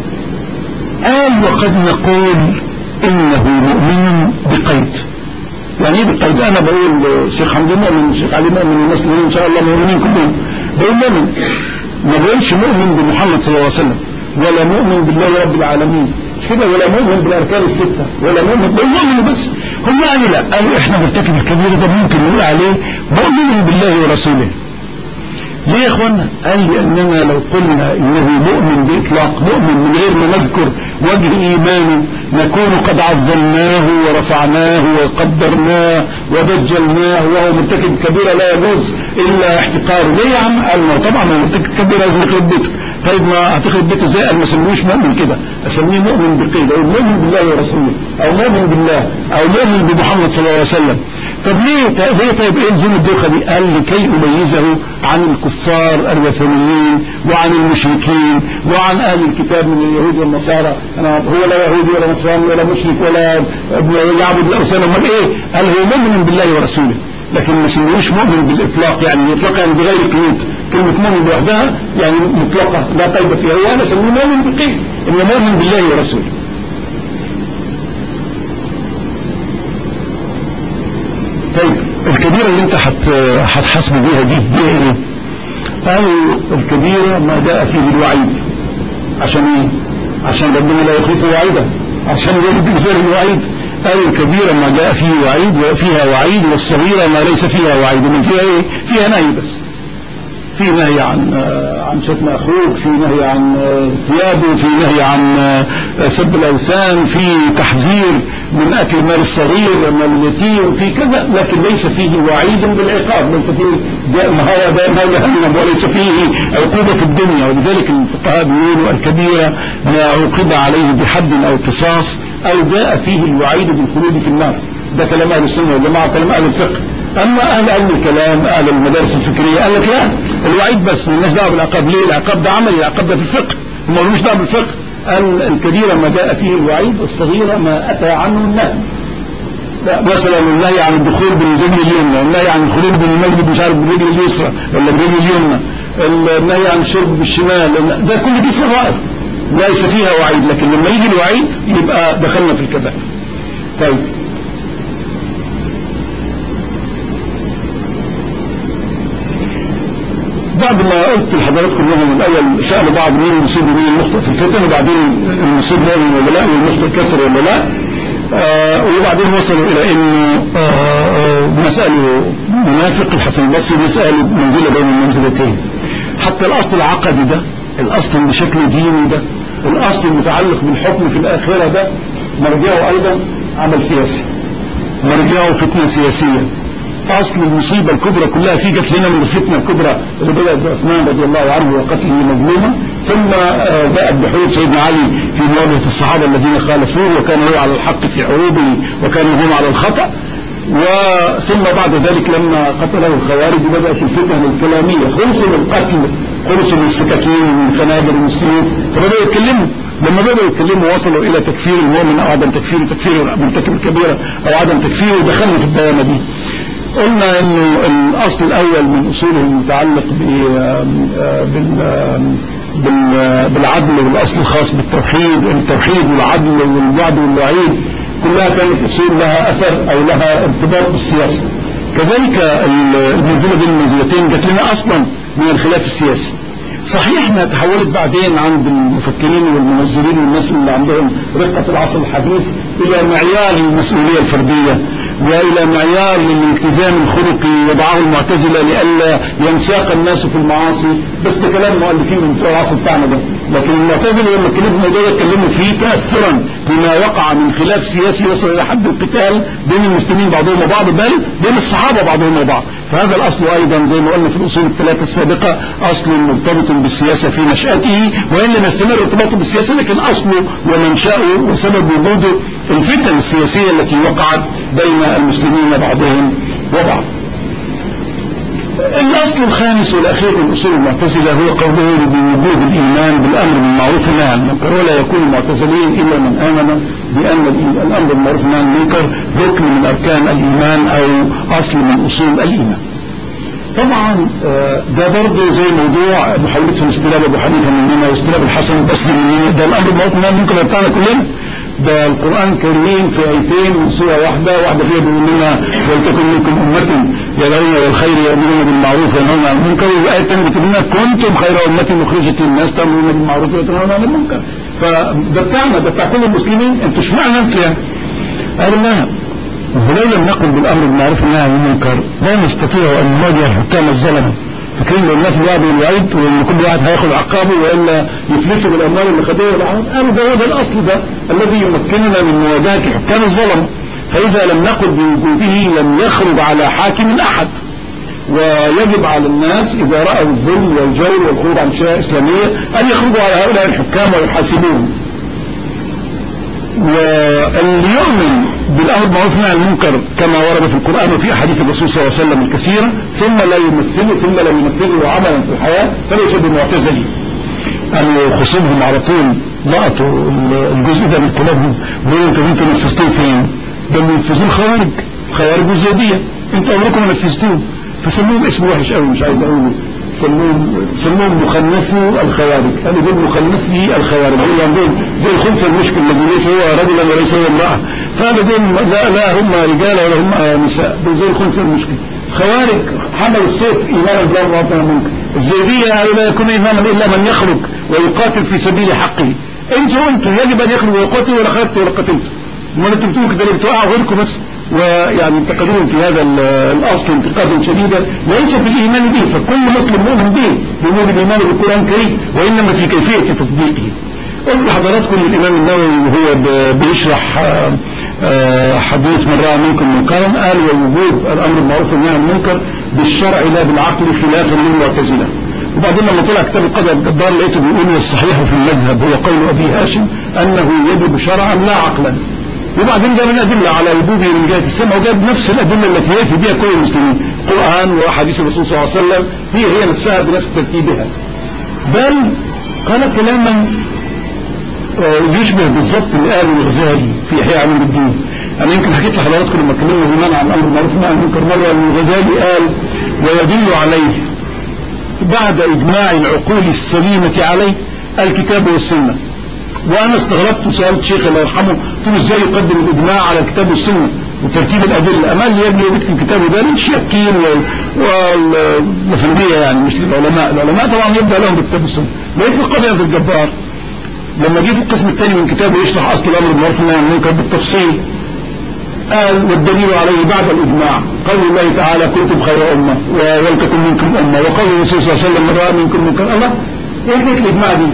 قال وقد نقول إنه مؤمن بقيد يعني ايه بالقيد انا بقول شيخ حمدي مؤمن شيخ علي مؤمن والمسلمين ان شاء الله مؤمنين كلهم بقول مؤمن ما بقولش مؤمن بمحمد صلى الله عليه وسلم ولا مؤمن بالله رب العالمين مش كده ولا مؤمن بالاركان السته ولا مؤمن بقول مؤمن بس هم قالوا لا قالوا احنا مرتكب الكبيره ده ممكن نقول عليه مؤمن بالله ورسوله ليه يا اخوانا قال لاننا لو قلنا انه مؤمن باطلاق مؤمن من غير ما نذكر وجه ايمانه نكون قد عظمناه ورفعناه وقدرناه وبجلناه وهو مرتكب كبيره لا يجوز الا احتقاره ليه يا عم قال ما طبعا هو مرتكب كبيره لازم يخرب بيته طيب ما هتخرب بيته ازاي قال ما سموش مؤمن كده اسميه مؤمن بقيد او مؤمن بالله ورسوله او مؤمن بالله او مؤمن بمحمد صلى الله عليه وسلم طب ليه ليه طيب ايه لزوم الدوخه دي؟ قال لكي اميزه عن الكفار الوثنيين وعن المشركين وعن اهل الكتاب من اليهود والنصارى انا هو لا يهودي ولا نصراني ولا مشرك ولا يعبد الاوثان امال ايه؟ قال هو مؤمن بالله ورسوله لكن ما سموش مؤمن بالاطلاق يعني الاطلاق يعني بغير قيود كلمه مؤمن لوحدها يعني مطلقه لا قيد فيها هو انا سميه مؤمن بقيد انه مؤمن بالله ورسوله طيب الكبيرة اللي انت هتحاسبه بيها دي هي ايه قالوا الكبيرة ما جاء فيه الوعيد عشان ايه عشان ربنا لا يخلف وعيده عشان يرد بإنزال الوعيد قالوا الكبيرة ما جاء فيه وعيد وفيها وعيد والصغيرة ما ليس فيها وعيد ومن فيها ايه فيها نهي بس في نهي عن عن شتم اخوك في نهي عن ثيابه في نهي عن سب الاوثان في تحذير من اكل مال الصغير ومال اليتيم في كذا لكن ليس فيه وعيد بالعقاب ليس فيه نار جهنم وليس فيه عقوبه في الدنيا ولذلك الفقهاء بيقولوا الكبيره ما عوقب عليه بحد او قصاص او جاء فيه الوعيد بالخلود في النار ده كلام اهل السنه والجماعه كلام اهل الفقه اما اهل علم الكلام اهل المدارس الفكريه قال لك لا الوعيد بس مالناش دعوه بالعقاب ليه العقاب ده عملي العقاب ده في الفقه هم ملوش دعوه بالفقه قال الكبيره ما جاء فيه الوعيد والصغيره ما اتى عنه النهي مثلا النهي عن الدخول بالرجل اليمنى النهي عن الخروج من المسجد مش عارف بالرجل اليسرى ولا بالرجل اليمنى النهي عن الشرب بالشمال ده كل دي صغائر ليس فيها وعيد لكن لما يجي الوعيد يبقى دخلنا في الكبائر طيب بعد ما قلت لحضراتكم انهم الاول سالوا بعض مين المصيب ومين المخطئ في الفتن وبعدين المصيب مؤمن ولا لا والمخطئ كفر ولا لا آه وبعدين وصلوا الى انه آه مساله منافق الحسن البصري مساله منزله بين المنزلتين حتى الاصل العقدي ده الاصل بشكل ديني ده الاصل المتعلق بالحكم في الاخره ده مرجعه ايضا عمل سياسي مرجعه فتنه سياسيه اصل المصيبه الكبرى كلها في جت لنا من الفتنه الكبرى اللي بدات بعثمان رضي الله عنه وقتله مظلوما ثم جاءت بحروب سيدنا علي في مواجهه الصحابه الذين خالفوه وكان هو على الحق في حروبه وكانوا هم على الخطا وثم بعد ذلك لما قتله الخوارج بدات الفتن الكلاميه خلصوا من القتل خلصوا من السكاكين ومن الخنابر ومن السيوف فبداوا يتكلموا لما بدأوا يتكلموا وصلوا إلى تكفير المؤمن أو عدم تكفيره تكفير مرتكب الكبيرة أو عدم تكفيره ودخلنا في الدوامة دي قلنا انه الاصل الاول من اصوله المتعلق بالعدل والاصل الخاص بالتوحيد التوحيد والعدل والوعد والوعيد كلها كانت اصول لها اثر او لها ارتباط بالسياسه كذلك المنزله بين المنزلتين جت لنا اصلا من الخلاف السياسي صحيح انها تحولت بعدين عند المفكرين والمنظرين والناس اللي عندهم رقه العصر الحديث الى معيار المسؤوليه الفرديه والى معيار للالتزام الخلقي وضعه المعتزله لئلا ينساق الناس في المعاصي بس ده كلام مؤلفين من بتوع العصر بتاعنا ده لكن المعتزله لما اتكلموا في الموضوع ده اتكلموا فيه تاثرا بما وقع من خلاف سياسي وصل الى حد القتال بين المسلمين بعضهم وبعض بل بين الصحابه بعضهم وبعض فهذا الاصل ايضا زي ما قلنا في الاصول الثلاثه السابقه اصل مرتبط بالسياسه في نشاته وان لم يستمر ارتباطه بالسياسه لكن اصله ومنشاه وسبب وجوده الفتن السياسيه التي وقعت بين المسلمين بعضهم وبعض. الاصل الخامس والاخير من اصول المعتزله هو قوله بوجوب الايمان بالامر بالمعروف والنهي عن المنكر ولا يكون المعتزلين الا من امن بان الامر بالمعروف والنهي عن المنكر ركن من اركان الايمان او اصل من اصول الايمان. طبعا ده برضه زي موضوع محاولتهم استلاب ابو حنيفه مننا واستلاب الحسن البصري مننا ده الامر بالمعروف والنهي عن المنكر بتاعنا كلنا ده القرآن الكريم في آيتين من سورة واحدة واحدة فيها بيقول لنا ولتكن منكم أمة يدعون إلى الخير يأمرون بالمعروف وينهون عن المنكر والآية الثانية بتقول لنا كنتم خير أمة أخرجت للناس تأمرون بالمعروف وتنهون عن المنكر فده بتاعنا ده بتاع كل المسلمين انتوا اشمعنى انتوا يعني؟ قالوا لا ولو لم نقل بالامر بالمعروف والنهي عن المنكر لا نستطيع ان نواجه الحكام الظلمه فاكرين لو الناس الوعد والوعيد وان كل واحد هياخد عقابه والا يفلتوا بالاموال اللي خدوها والعقاب قالوا ده هو ده الاصل ده الذي يمكننا من مواجهه الحكام الظلمه فاذا لم نقل بوجوده لم يخرج على حاكم احد ويجب على الناس إذا رأوا الظلم والجور والخروج عن الشريعة الإسلامية أن يخرجوا على هؤلاء الحكام ويحاسبوهم واللي يؤمن بالأمر بالمعروف والنهي عن المنكر كما ورد في القرآن وفي أحاديث الرسول صلى الله عليه وسلم الكثيرة ثم لا يمثله ثم لا يمثله عملا في الحياة فليس بمعتزلي أن خصومهم على طول لقطوا الجزء ده من كلامهم ويقولوا انتوا انتوا نفذتوه فين؟ ده بينفذوه الخوارج خوارج والزيدية انتوا عمركم ما نفذتوه فسموهم اسم وحش قوي مش عايز اقوله سموهم سموهم مخنثو الخوارج قالوا دول مخنثي الخوارج دول عندهم زي الخنثى المشكل الذي ليس هو رجلا وليس هو امراه فهذا دول لا لا هم رجال ولا هم نساء دول زي الخنثى المشكل خوارج حملوا السيف ايمانا بالله وطنا منكر الزيديه قالوا لا يكون ايمانا الا من يخرج ويقاتل في سبيل حقه انتوا انتوا يجب ان يخرج ويقاتل ولا خرجتوا ولا قتلتوا امال انتوا بتقولوا كده ليه بتوقعوا غيركم بس ويعني انتقدوهم في هذا الاصل انتقادا شديدا ليس في الايمان به فكل مسلم مؤمن به بيقول الايمان بالقران الكريم وانما في كيفيه تطبيقه قلت لحضراتكم الامام النووي وهو بيشرح حديث من راى منكم منكرا قال ووجوب الامر بالمعروف والنهي عن المنكر بالشرع لا بالعقل خلافا للمعتزله وبعدين لما طلع كتاب القدر الجبار لقيته بيقول والصحيح في المذهب هو قول ابي هاشم انه يجب شرعا لا عقلا وبعدين جاب الأدلة على وجوبه من جهة السماء وجاب نفس الأدلة التي يكفي بها كل المسلمين القرآن وأحاديث الرسول صلى الله عليه وسلم هي هي نفسها بنفس ترتيبها بل قال كلاما يشبه بالضبط اللي قاله الغزالي في إحياء علوم الدين أنا يمكن حكيت لحضراتكم لما اتكلمنا زمان عن الأمر بالمعروف والنهي عن المنكر مرة أن الغزالي قال ويدل عليه بعد إجماع العقول السليمة عليه الكتاب والسنة وانا استغربت وسالت شيخ الله يرحمه قلت له ازاي يقدم الاجماع على الكتاب والسنه وترتيب الادله امال لي يبني يكتب كتابه ده للشياكين والمفنديه يعني مش للعلماء العلماء طبعا يبدا لهم بالكتاب والسنه لقيت في القضيه في الجبار لما جه في القسم الثاني من كتابه يشرح اصل الامر بالمعروف والنهي عن المنكر بالتفصيل قال والدليل عليه بعد الاجماع قول الله تعالى كنتم خير امه ولتكن منكم امه وقول الرسول صلى الله عليه وسلم من راى منكم منكر الله ايه حكايه الاجماع دي؟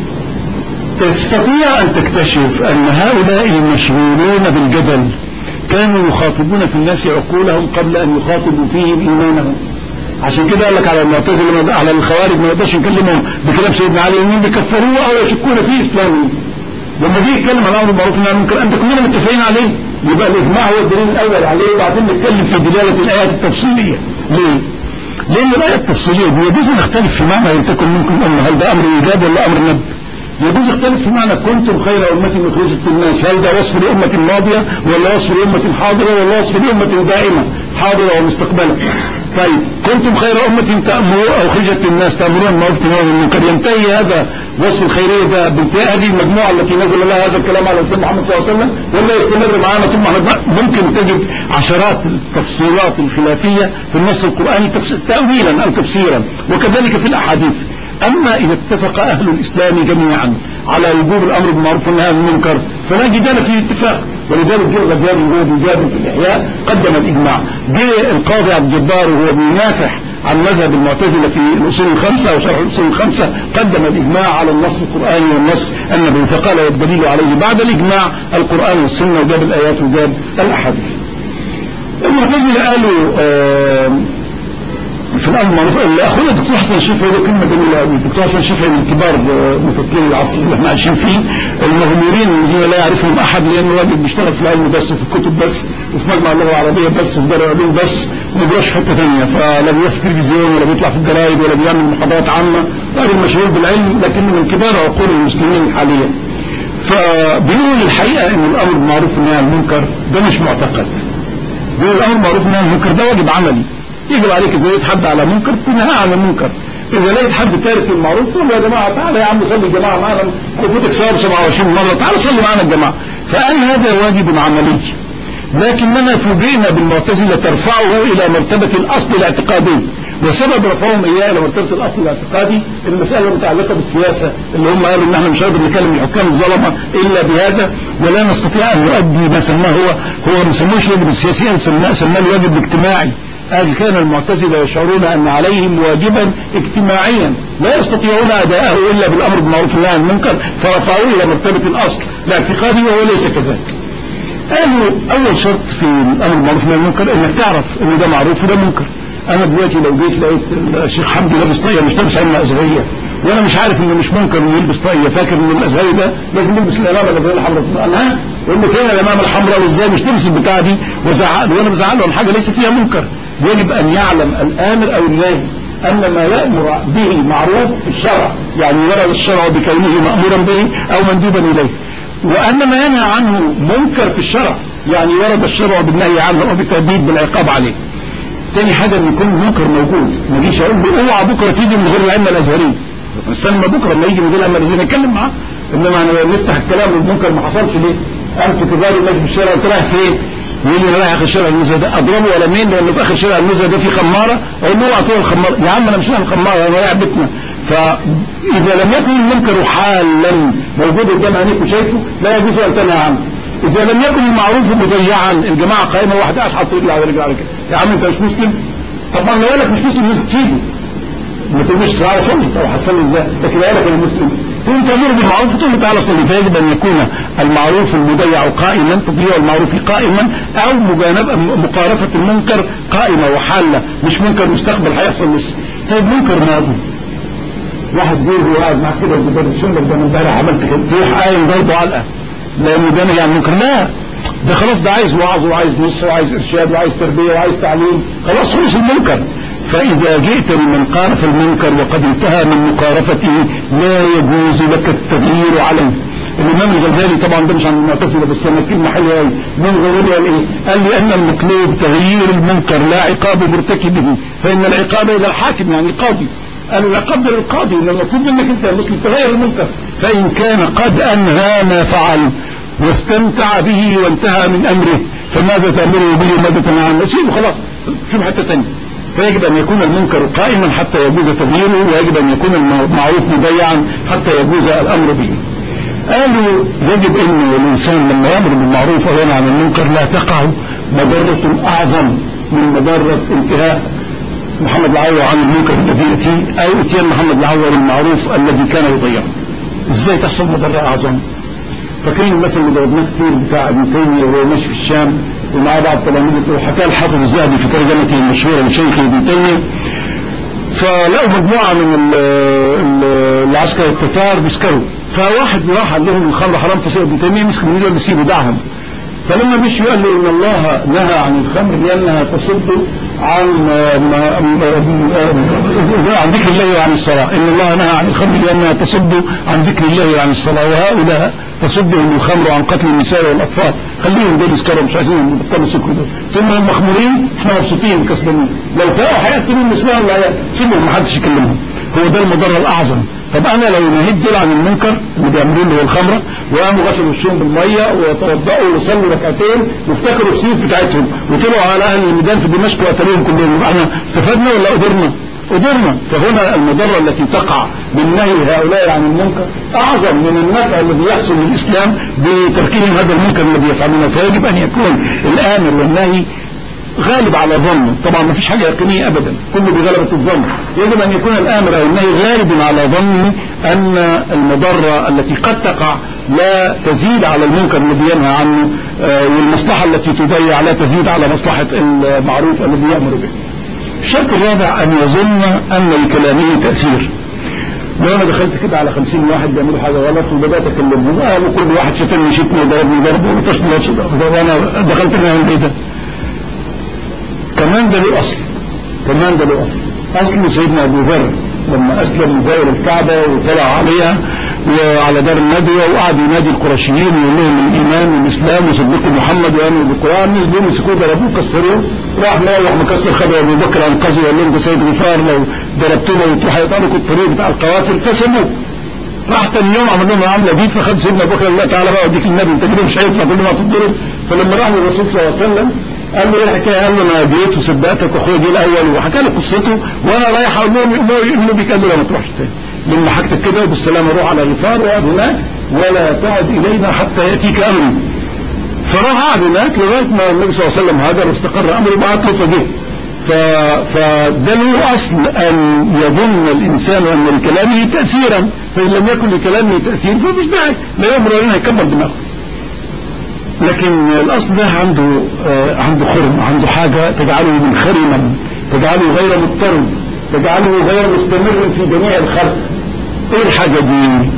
تستطيع أن تكتشف أن هؤلاء المشغولون بالجدل كانوا يخاطبون في الناس عقولهم قبل أن يخاطبوا فيهم إيمانهم عشان كده قال لك على المعتزله على الخوارج ما نقدرش نكلمهم بكلام سيدنا علي انهم بيكفروه او يشكون في اسلامه لما جه يتكلم عن الامر بالمعروف والنهي عن المنكر انت كلنا متفقين عليه يبقى الاجماع هو الدليل الاول عليه وبعدين نتكلم في دلاله الايات التفصيليه ليه؟ لان الايه التفصيليه دي يجوز نختلف في معنى ان تكن منكم امه هل ده امر ايجاب ولا امر ندب؟ يجوز يختلف في معنى كنتم خير أمة أخرجت للناس هل ده وصف لأمة ماضية ولا وصف لأمة حاضرة ولا وصف لأمة دائمة حاضرة ومستقبلة طيب كنتم خير أمة تأمرون أو خرجت للناس تأمرون بالمعروف وتنهون عن المنكر ينتهي هذا وصف الخيرية ده بانتهاء هذه المجموعة التي نزل لها هذا الكلام على لسان محمد صلى الله عليه وسلم ولا يستمر معانا طول ما احنا ممكن تجد عشرات التفسيرات الخلافية في النص القرآني تأويلا أو تفسيرا وكذلك في الأحاديث أما إذا اتفق أهل الإسلام جميعا على وجوب الأمر بالمعروف والنهي عن المنكر فلا جدال في الاتفاق ولذلك جاء الغزالي وهو بيجادل في الإحياء قدم الإجماع جاء القاضي عبد الجبار وهو بينافح عن مذهب المعتزلة في الأصول الخمسة أو شرح الأصول الخمسة قدم الإجماع على النص القرآني والنص النبوي فقال والدليل عليه بعد الإجماع القرآن والسنة وجاب الآيات وجاب الأحاديث المعتزلة قالوا آه في الامر المعروف اخونا الدكتور حسن الشافعي له كلمه جميله قوي الدكتور حسن الشافعي من كبار مفكرين العصر اللي احنا عايشين فيه المغمورين الذين لا يعرفهم احد لانه راجل بيشتغل في العلم بس وفي الكتب بس وفي مجمع اللغه العربيه بس وفي دار العلوم بس وما بيروحش في حته ثانيه فلا بيروح في التلفزيون ولا بيطلع في الجرايد ولا بيعمل محاضرات عامه راجل مشغول بالعلم لكنه من كبار عقول المسلمين حاليا فبيقول الحقيقه ان الامر بالمعروف والنهي عن المنكر ده مش معتقد بيقول الامر بالمعروف والنهي عن المنكر ده واجب عملي يجب عليك اذا لقيت حد على منكر تنهى عن المنكر اذا لقيت حد تارك المعروف تقول يا جماعه تعالى يا عم صلي الجماعه معانا هيفوتك ثواب 27 مره تعالى صلي معانا الجماعه فقال هذا واجب عملي لكننا فوجئنا بالمعتزلة ترفعه إلى مرتبة الأصل الاعتقادي وسبب رفعهم إياه إلى مرتبة الأصل الاعتقادي المسألة المتعلقة بالسياسة اللي هم قالوا إن احنا مش هنقدر نكلم الحكام الظلمة إلا بهذا ولا نستطيع أن نؤدي ما سماه هو هو ما سموش واجب السياسي سماه سماه الواجب الاجتماعي قال كان المعتزلة يشعرون أن عليهم واجبا اجتماعيا لا يستطيعون أداءه إلا بالأمر بالمعروف والنهي عن المنكر فرفعوه إلى مرتبة الأصل الاعتقادي وهو ليس كذلك قالوا أول شرط في الأمر بالمعروف والنهي عن المنكر إنك تعرف إن ده معروف وده منكر أنا دلوقتي لو جيت لقيت الشيخ حمدي لابس طاقية مش لابس عمة أزهرية وأنا مش عارف إنه مش ممكن إنه يلبس طاقية فاكر إن الأزهري ده لازم يلبس الإمامة الأزهرية الحمراء أنا يقول لك هنا الإمامة الحمراء وإزاي مش تلبس البتاعة دي وزعق له وأنا بزعق له عن حاجة ليس فيها منكر يجب أن يعلم الآمر أو الناهي أن ما يأمر به معروف في الشرع يعني ورد الشرع بكونه مأمورا به أو مندوبا إليه وأن ما ينهى عنه منكر في الشرع يعني ورد الشرع بالنهي عنه وبالتهديد بالعقاب عليه تاني حاجة ان يكون المنكر موجود ما جيش اقول له اوعى بكره تيجي من غير العلم الازهري استنى بكره لما يجي من غير العلم الازهري نتكلم معاه انما انا نفتح الكلام والمنكر ما حصلش ليه امسك الراجل ماشي في الشارع قلت رايح فين يقول لي انا رايح اخر شارع المزه ده اضربه ولا مين لانه في اخر شارع المزه ده في خماره اقول له اوعى تروح الخماره يا عم انا مش رايح الخماره انا رايح بيتنا فاذا لم يكن المنكر حالا موجود قدام عينيك وشايفه لا يجوز ان تنهى عنه اذا لم يكن المعروف مضيعا الجماعه قائمه واحد قاعد حاطط رجل على رجل على كده يا عم انت مش مسلم طبعا لو قال لك مش مسلم لازم تسيبه ما تقولش تعالى صلي طب هتصلي ازاي لكن قال لك انا مسلم تقوم تامر بالمعروف تقول له تعالى صلي فيجب ان يكون المعروف المضيع قائما تضييع المعروف قائما او مجانبه مقارفه المنكر قائمه وحاله مش منكر مستقبل هيحصل لسه طيب منكر ماضي واحد بيقول هو قاعد معاك كده وبيقول شو ده انا امبارح عملت كده تروح قايم ضربه علقه لانه ده يعني منكر لا ده خلاص ده عايز وعظ وعايز نصر وعايز ارشاد وعايز تربيه وعايز تعليم خلاص خلص المنكر فإذا جئت لمن قارف المنكر وقد انتهى من مقارفته لا يجوز لك التغيير عليه الإمام الغزالي طبعا ده مش عن المعتزلة بس أنا كلمة حلوة قوي من غزالي قال إيه؟ قال لأن المطلوب تغيير المنكر لا عقاب مرتكبه فإن العقاب إلى الحاكم يعني القاضي قال العقاب ده للقاضي إن المطلوب منك أنت المسلم تغير المنكر فإن كان قد أنهى ما فعل واستمتع به وانتهى من أمره فماذا تأمره به وماذا تنهى عنه سيبه خلاص شوف حتى تاني فيجب أن يكون المنكر قائما حتى يجوز تغييره ويجب أن يكون المعروف مضيعا حتى يجوز الأمر به قالوا يجب أن الإنسان لما يأمر بالمعروف أو ينهى عن المنكر لا تقع مضرة أعظم من مضرة انتهاء محمد العوض عن المنكر الذي يأتيه أو اتيان محمد العوض بالمعروف الذي كان يضيعه ازاي تحصل مضرة أعظم فاكرين المثل اللي ضربناه كتير بتاع ابن تيمية وهو ماشي في الشام ومعاه بعض تلاميذه وحكاه الحافظ الذهبي في ترجمته المشهورة لشيخ ابن تيمية فلقوا مجموعة من ال ال العسكر التتار بيسكروا فواحد راح قال لهم الخمر حرام فسأل ابن تيمية مسك من ايده سيبوا دعهم فلما مشي قال له ان الله نهى عن الخمر لانها تصد عن عن ذكر الله وعن الصلاة ان الله نهى عن الخمر لانها تصد عن ذكر الله وعن الصلاة وهؤلاء تصدهم الخمر عن قتل النساء والاطفال خليهم دول يسكروا مش عايزين يبطلوا سكر دول ثم هم مخمورين احنا مبسوطين كسبانين لو فاقوا هيقتلوا النساء ولا سيبهم ما حدش يكلمهم هو ده المضر الاعظم طب انا لو نهيت دول عن المنكر اللي بيعملوه اللي هو الخمره وقاموا غسلوا وشهم بالميه وتوضأوا وصلوا ركعتين وافتكروا السيوف بتاعتهم وطلعوا على اهل الميدان في دمشق وقتلوهم كلهم يبقى احنا استفدنا ولا قدرنا؟ قدرنا فهنا المضرة التي تقع من نهي هؤلاء عن المنكر أعظم من النفع الذي يحصل للإسلام بتركهم هذا المنكر الذي يفعلونه فيجب أن يكون الآمر والنهي غالب على ظنه طبعا ما فيش حاجة يقينية أبدا كله بغلبة الظن يجب أن يكون الآمر أو النهي غالب على ظنه أن المضرة التي قد تقع لا تزيد على المنكر الذي ينهى عنه والمصلحة التي تضيع لا تزيد على مصلحة المعروف الذي يأمر به الشرط الرابع أن يظن أن لكلامه تأثير لو أنا دخلت كده على خمسين واحد بيعملوا حاجة غلط وبدأت أكلمهم آه وكل واحد شتمني شتمه وضربني ضربه وطشني وأنا دخلت معاه البيت كمان ده له أصل كمان ده له أصل أصل سيدنا أبو ذر لما أسلم من زائر الكعبة وطلع عليها وعلى دار الندوة وقعد ينادي القرشيين ويقول لهم الإيمان والإسلام وصدقوا محمد وآمنوا بالقرآن نزلوا مسكوه ضربوه كسروه راح مروح مكسر خدوا أبو بكر أنقذه وقال لهم ده سيد غفار لو ضربتونا وانتوا هيطلقوا الطريق بتاع القوافل فسموه راح تاني يوم عمل لهم العمله دي فخد سيدنا ابو بكر الله تعالى بقى وديك النبي انت كده مش هيطلع كل ما تضرب فلما راح للرسول صلى الله عليه وسلم قال له ايه الحكايه؟ قال له انا جيت وصدقتك واخويا جه الاول وحكى له قصته وانا رايح اقول لهم يؤمنوا بيك قال له لا ما تروحش تاني لما حاجتك كده وبالسلامه روح على غفار واقعد هناك ولا تعد الينا حتى ياتيك امري فراح قعد هناك لغايه ما النبي صلى الله عليه وسلم هاجر واستقر امره بعت له فجه فده له اصل ان يظن الانسان ان لكلامه تاثيرا فان لم يكن لكلامه تاثير فمش داعي لا يامر ولا هيكبر دماغه لكن الاصل ده عنده آه عنده خرم عنده حاجه تجعله منخرما تجعله غير مضطرب تجعله غير مستمر في جميع الخلق ايه الحاجه دي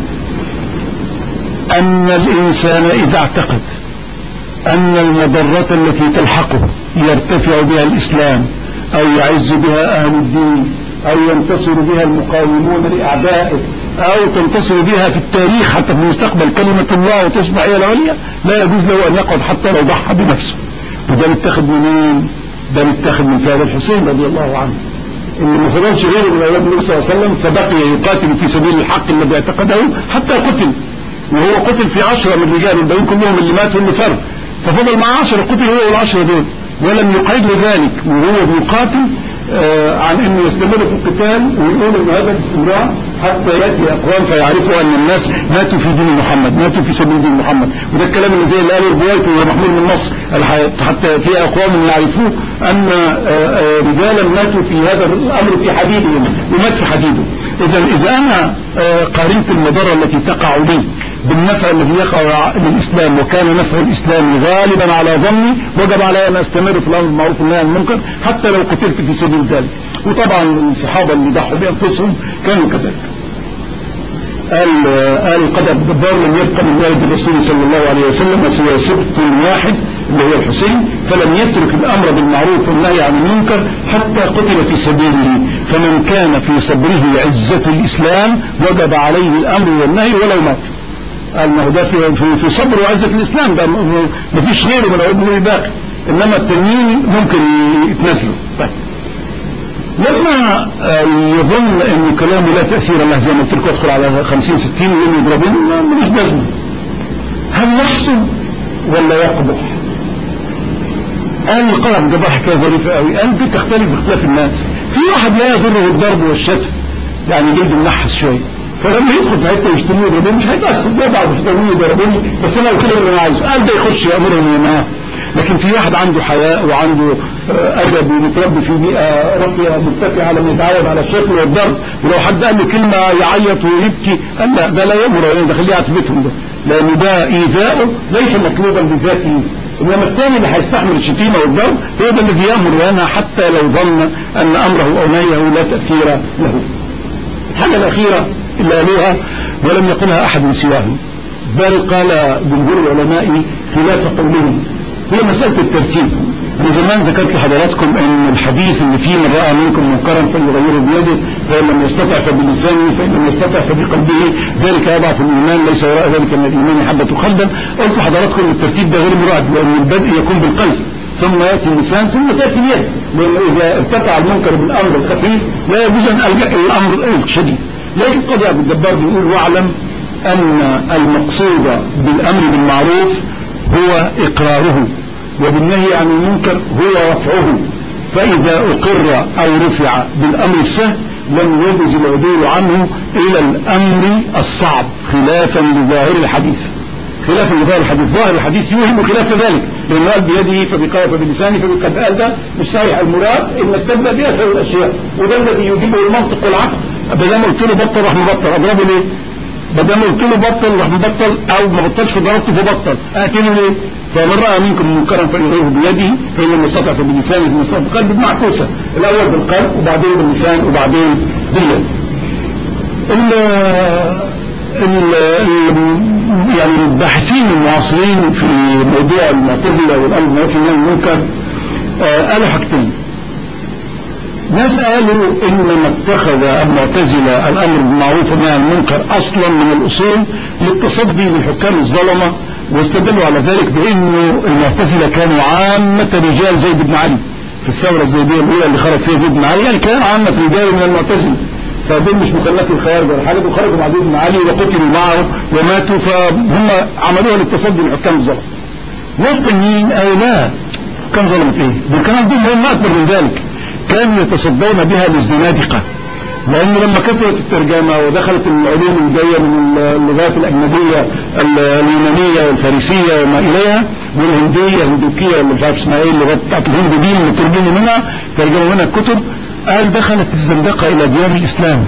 ان الانسان اذا اعتقد أن المضرة التي تلحقه يرتفع بها الإسلام أو يعز بها أهل الدين أو ينتصر بها المقاومون لأعدائه أو تنتصر بها في التاريخ حتى في المستقبل كلمة الله وتصبح هي العليا لا يجوز له أن يقعد حتى لو ضحى بنفسه وده متاخد منين؟ ده متاخد من فهد الحسين رضي الله عنه اللي ما فضلش غيره من أولاد النبي صلى الله عليه وسلم فبقي يقاتل في سبيل الحق الذي اعتقده حتى قتل وهو قتل في عشرة من رجال الباقيين كلهم اللي مات واللي فر ففضل معاه عشرة قتل هو والعشرة دول ولم يقيد ذلك وهو بيقاتل آه عن انه يستمر في القتال ويقول ان هذا الاستمرار حتى ياتي اقوام فيعرفوا ان الناس ماتوا في دين محمد ماتوا في سبيل دين محمد وده الكلام اللي زي اللي قاله البويطي ومحمود من مصر حتى ياتي اقوام يعرفوه ان آه آه رجالا ماتوا في هذا الامر في حديدهم ومات في حديده اذا اذا انا قارنت المضره التي تقع لي بالنفع الذي يقع للإسلام وكان نفع الإسلام غالبا على ظني وجب علي أن أستمر في الأمر بالمعروف والنهي عن المنكر حتى لو قتلت في سبيل ذلك وطبعا الصحابة اللي ضحوا بأنفسهم كانوا كذلك قال قال القدر الجبار لم يبقى من والد الرسول صلى الله عليه وسلم سوى سبط واحد اللي هو الحسين فلم يترك الامر بالمعروف والنهي عن المنكر حتى قتل في سبيله فمن كان في صبره عزة الاسلام وجب عليه الامر والنهي ولو مات قال ما هو ده في, في, في صبر وعزة الإسلام ده ما فيش غيره من أولاد الباقي إنما التنين ممكن يتنازلوا طيب لما يظن أن كلامه لا تأثير له زي ما قلت لكم أدخل على 50 60 ويقول يضربوني ملوش لازمة هل يحسن ولا يقبح؟ قال القلم ده حكايه ظريفه قوي قال دي تختلف باختلاف الناس في واحد لا يضره الضرب والشتم يعني جلده منحس شويه فلما يدخل في حته يشتموني يضربوني مش هيتأثر زي بعض يشتموني يضربوني بس انا قلت له اللي انا عايزه قال ده يخش يامرهم وينهاه لكن في واحد عنده حياء وعنده ادب ومتربي في بيئه راقيه مرتفعه لما يتعود على الشتم والضرب ولو حد قال له كلمه يعيط ويبكي قال لا ده لا يامر يعني ده خليه في بيتهم ده لان ده ايذاؤه ليس مطلوبا بذاته انما الثاني اللي هيستحمل الشتيمه والضرب هو ده الذي يامر وينهى حتى لو ظن ان امره او نهيه لا تاثير له. الحاجه الاخيره اللي قالوها ولم يقلها أحد سواهم بل قال جمهور العلماء خلاف قولهم هي مسألة الترتيب من زمان ذكرت لحضراتكم ان الحديث اللي فيه من راى منكم منكرا فليغيره بيده فان لم يستطع فبلسانه فان لم يستطع فبقلبه ذلك يضعف الايمان ليس وراء ذلك من الايمان حبه خردل قلت لحضراتكم ان الترتيب ده غير مراد لان البدء يكون بالقلب ثم ياتي اللسان ثم تاتي اليد لان اذا ارتفع المنكر بالامر الخفيف لا يجوز ان الجا الى الامر الشديد لكن قد ابو الجبار بيقول واعلم ان المقصود بالامر بالمعروف هو اقراره وبالنهي عن المنكر هو رفعه فاذا اقر او رفع بالامر السهل لم يجوز العدول عنه الى الامر الصعب خلافا لظاهر الحديث خلافا لظاهر الحديث ظاهر الحديث يوهم خلاف ذلك لانه قال بيده فبقال فبلسانه فقد قال ده مش صحيح المراد انك تبدا باسهل الاشياء وده الذي يجيبه المنطق والعقل بدل قلت له بطل راح مبطل اضربه ليه؟ بدل قلت له بطل راح مبطل او ما بطلش فضربته فبطل اقتله ليه؟ فمن راى منكم منكرا فليغيره بيده فان لم يستطع فبلسانه فان يستطع بقلب معكوسه الاول بالقلب وبعدين باللسان وبعدين باليد. ال ال يعني الباحثين المعاصرين في موضوع المعتزله والامر بالمعروف والنهي عن المنكر قالوا حاجتين ناس قالوا ان ما اتخذ المعتزله الامر بالمعروف والنهي عن المنكر اصلا من الاصول للتصدي للحكام الظلمه واستدلوا على ذلك بانه المعتزله كانوا عامه رجال زيد بن علي في الثوره الزيديه الاولى اللي خرج فيها زيد بن علي يعني كانوا عامه رجال من المعتزله فدول مش مكلفي الخوارج ولا حاجه دول خرجوا مع زيد بن علي وقتلوا معه وماتوا فهم عملوها للتصدي لحكام الظلم ناس تانيين قالوا لا حكام ظلمت ايه؟ دول كان عندهم مهمه اكبر من ذلك كانوا يتصدون بها للزنادقه لأن لما كثرت الترجمة ودخلت العلوم الجاية من اللغات الأجنبية اليونانية والفارسية وما إليها والهندية الهندوكية اللي مش عارف اسمها ايه اللغات بتاعت الهند دي اللي ترجموا منها ترجموا منها الكتب قال دخلت الزندقة إلى ديار الإسلام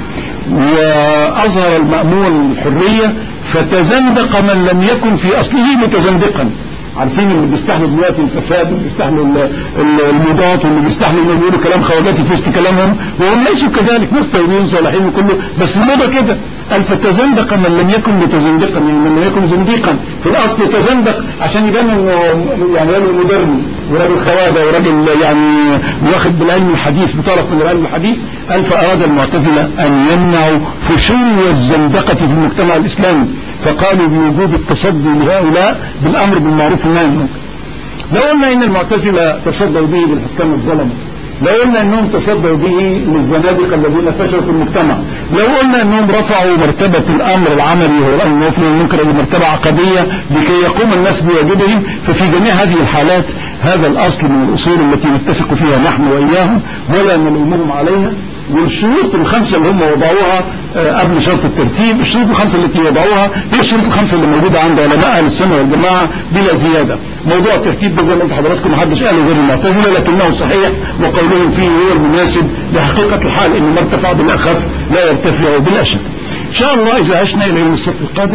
وأظهر المأمون الحرية فتزندق من لم يكن في أصله متزندقا عارفين اللي بيستحمل دلوقتي الفساد واللي بيستحمل المضاد واللي بيستحمل انهم يقولوا كلام خواجاتي في وسط كلامهم وهم ليسوا كذلك ناس طيبين صالحين وكله بس الموضه كده قال فتزندق من لم يكن متزندقا يعني من لم يكن زنديقا في الاصل تزندق عشان يبان انه يعني راجل مدرني وراجل خواجه وراجل يعني واخد بالعلم الحديث بطرف من العلم الحديث قال فاراد المعتزله ان يمنعوا فشو الزندقه في المجتمع الاسلامي فقالوا بوجوب التصدي لهؤلاء بالامر بالمعروف والنهي عن المنكر. لو قلنا ان المعتزله تصدوا به للحكام الظلمه لو قلنا انهم تصدوا به للزنادقه الذين فشلوا في المجتمع لو قلنا انهم رفعوا مرتبه الامر العملي هو الامر المعروف والمنكر لمرتبه عقديه لكي يقوم الناس بواجبهم ففي جميع هذه الحالات هذا الاصل من الاصول التي نتفق فيها نحن واياهم ولا نلومهم عليها والشروط الخمسة اللي هم وضعوها قبل شرط الترتيب الشروط الخمسة التي وضعوها هي الشروط الخمسة اللي موجودة عند علماء أهل السنة والجماعة بلا زيادة موضوع الترتيب ده زي ما قلت لحضراتكم محدش قاله غير المعتزلة لكنه صحيح وقولهم فيه هو المناسب لحقيقة الحال إن ما ارتفع بالأخف لا يرتفع بالأشد إن شاء الله إذا عشنا إلى يوم السبت القادم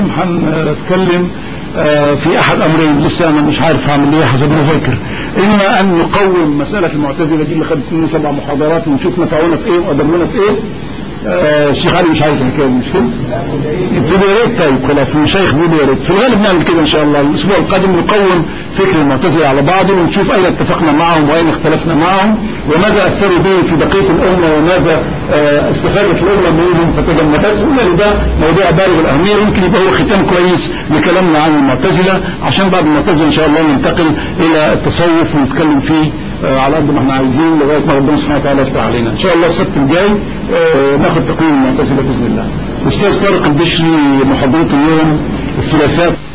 هنتكلم في احد امرين لسه انا مش عارف هعمل ايه حسب ما اذاكر اما ان نقوم مساله المعتزله دي اللي خدت مني سبع محاضرات ونشوف نفعونا في ايه وقدمونا في ايه آه الشيخ علي مش عايز الحكايه دي مش كده؟ ابتدوا يا ريت طيب خلاص المشايخ بيقولوا يا ريت في الغالب نعمل كده ان شاء الله الاسبوع القادم نقوم فكر المعتزله على بعضه ونشوف اين اتفقنا معهم واين اختلفنا معهم وماذا اثروا به في بقيه الامه وماذا آه استفادت الامه منهم فتجمدت قلنا ده موضوع بالغ الاهميه يمكن يبقى هو ختام كويس لكلامنا عن المعتزله عشان بعد المعتزله ان شاء الله ننتقل الى التصوف ونتكلم فيه آه على قد ما احنا عايزين لغايه ما ربنا سبحانه وتعالى يفتح علينا ان شاء الله السبت الجاي آه ناخد تقويم المعتزله باذن الله الاستاذ طارق البشري محاضرته اليوم الثلاثاء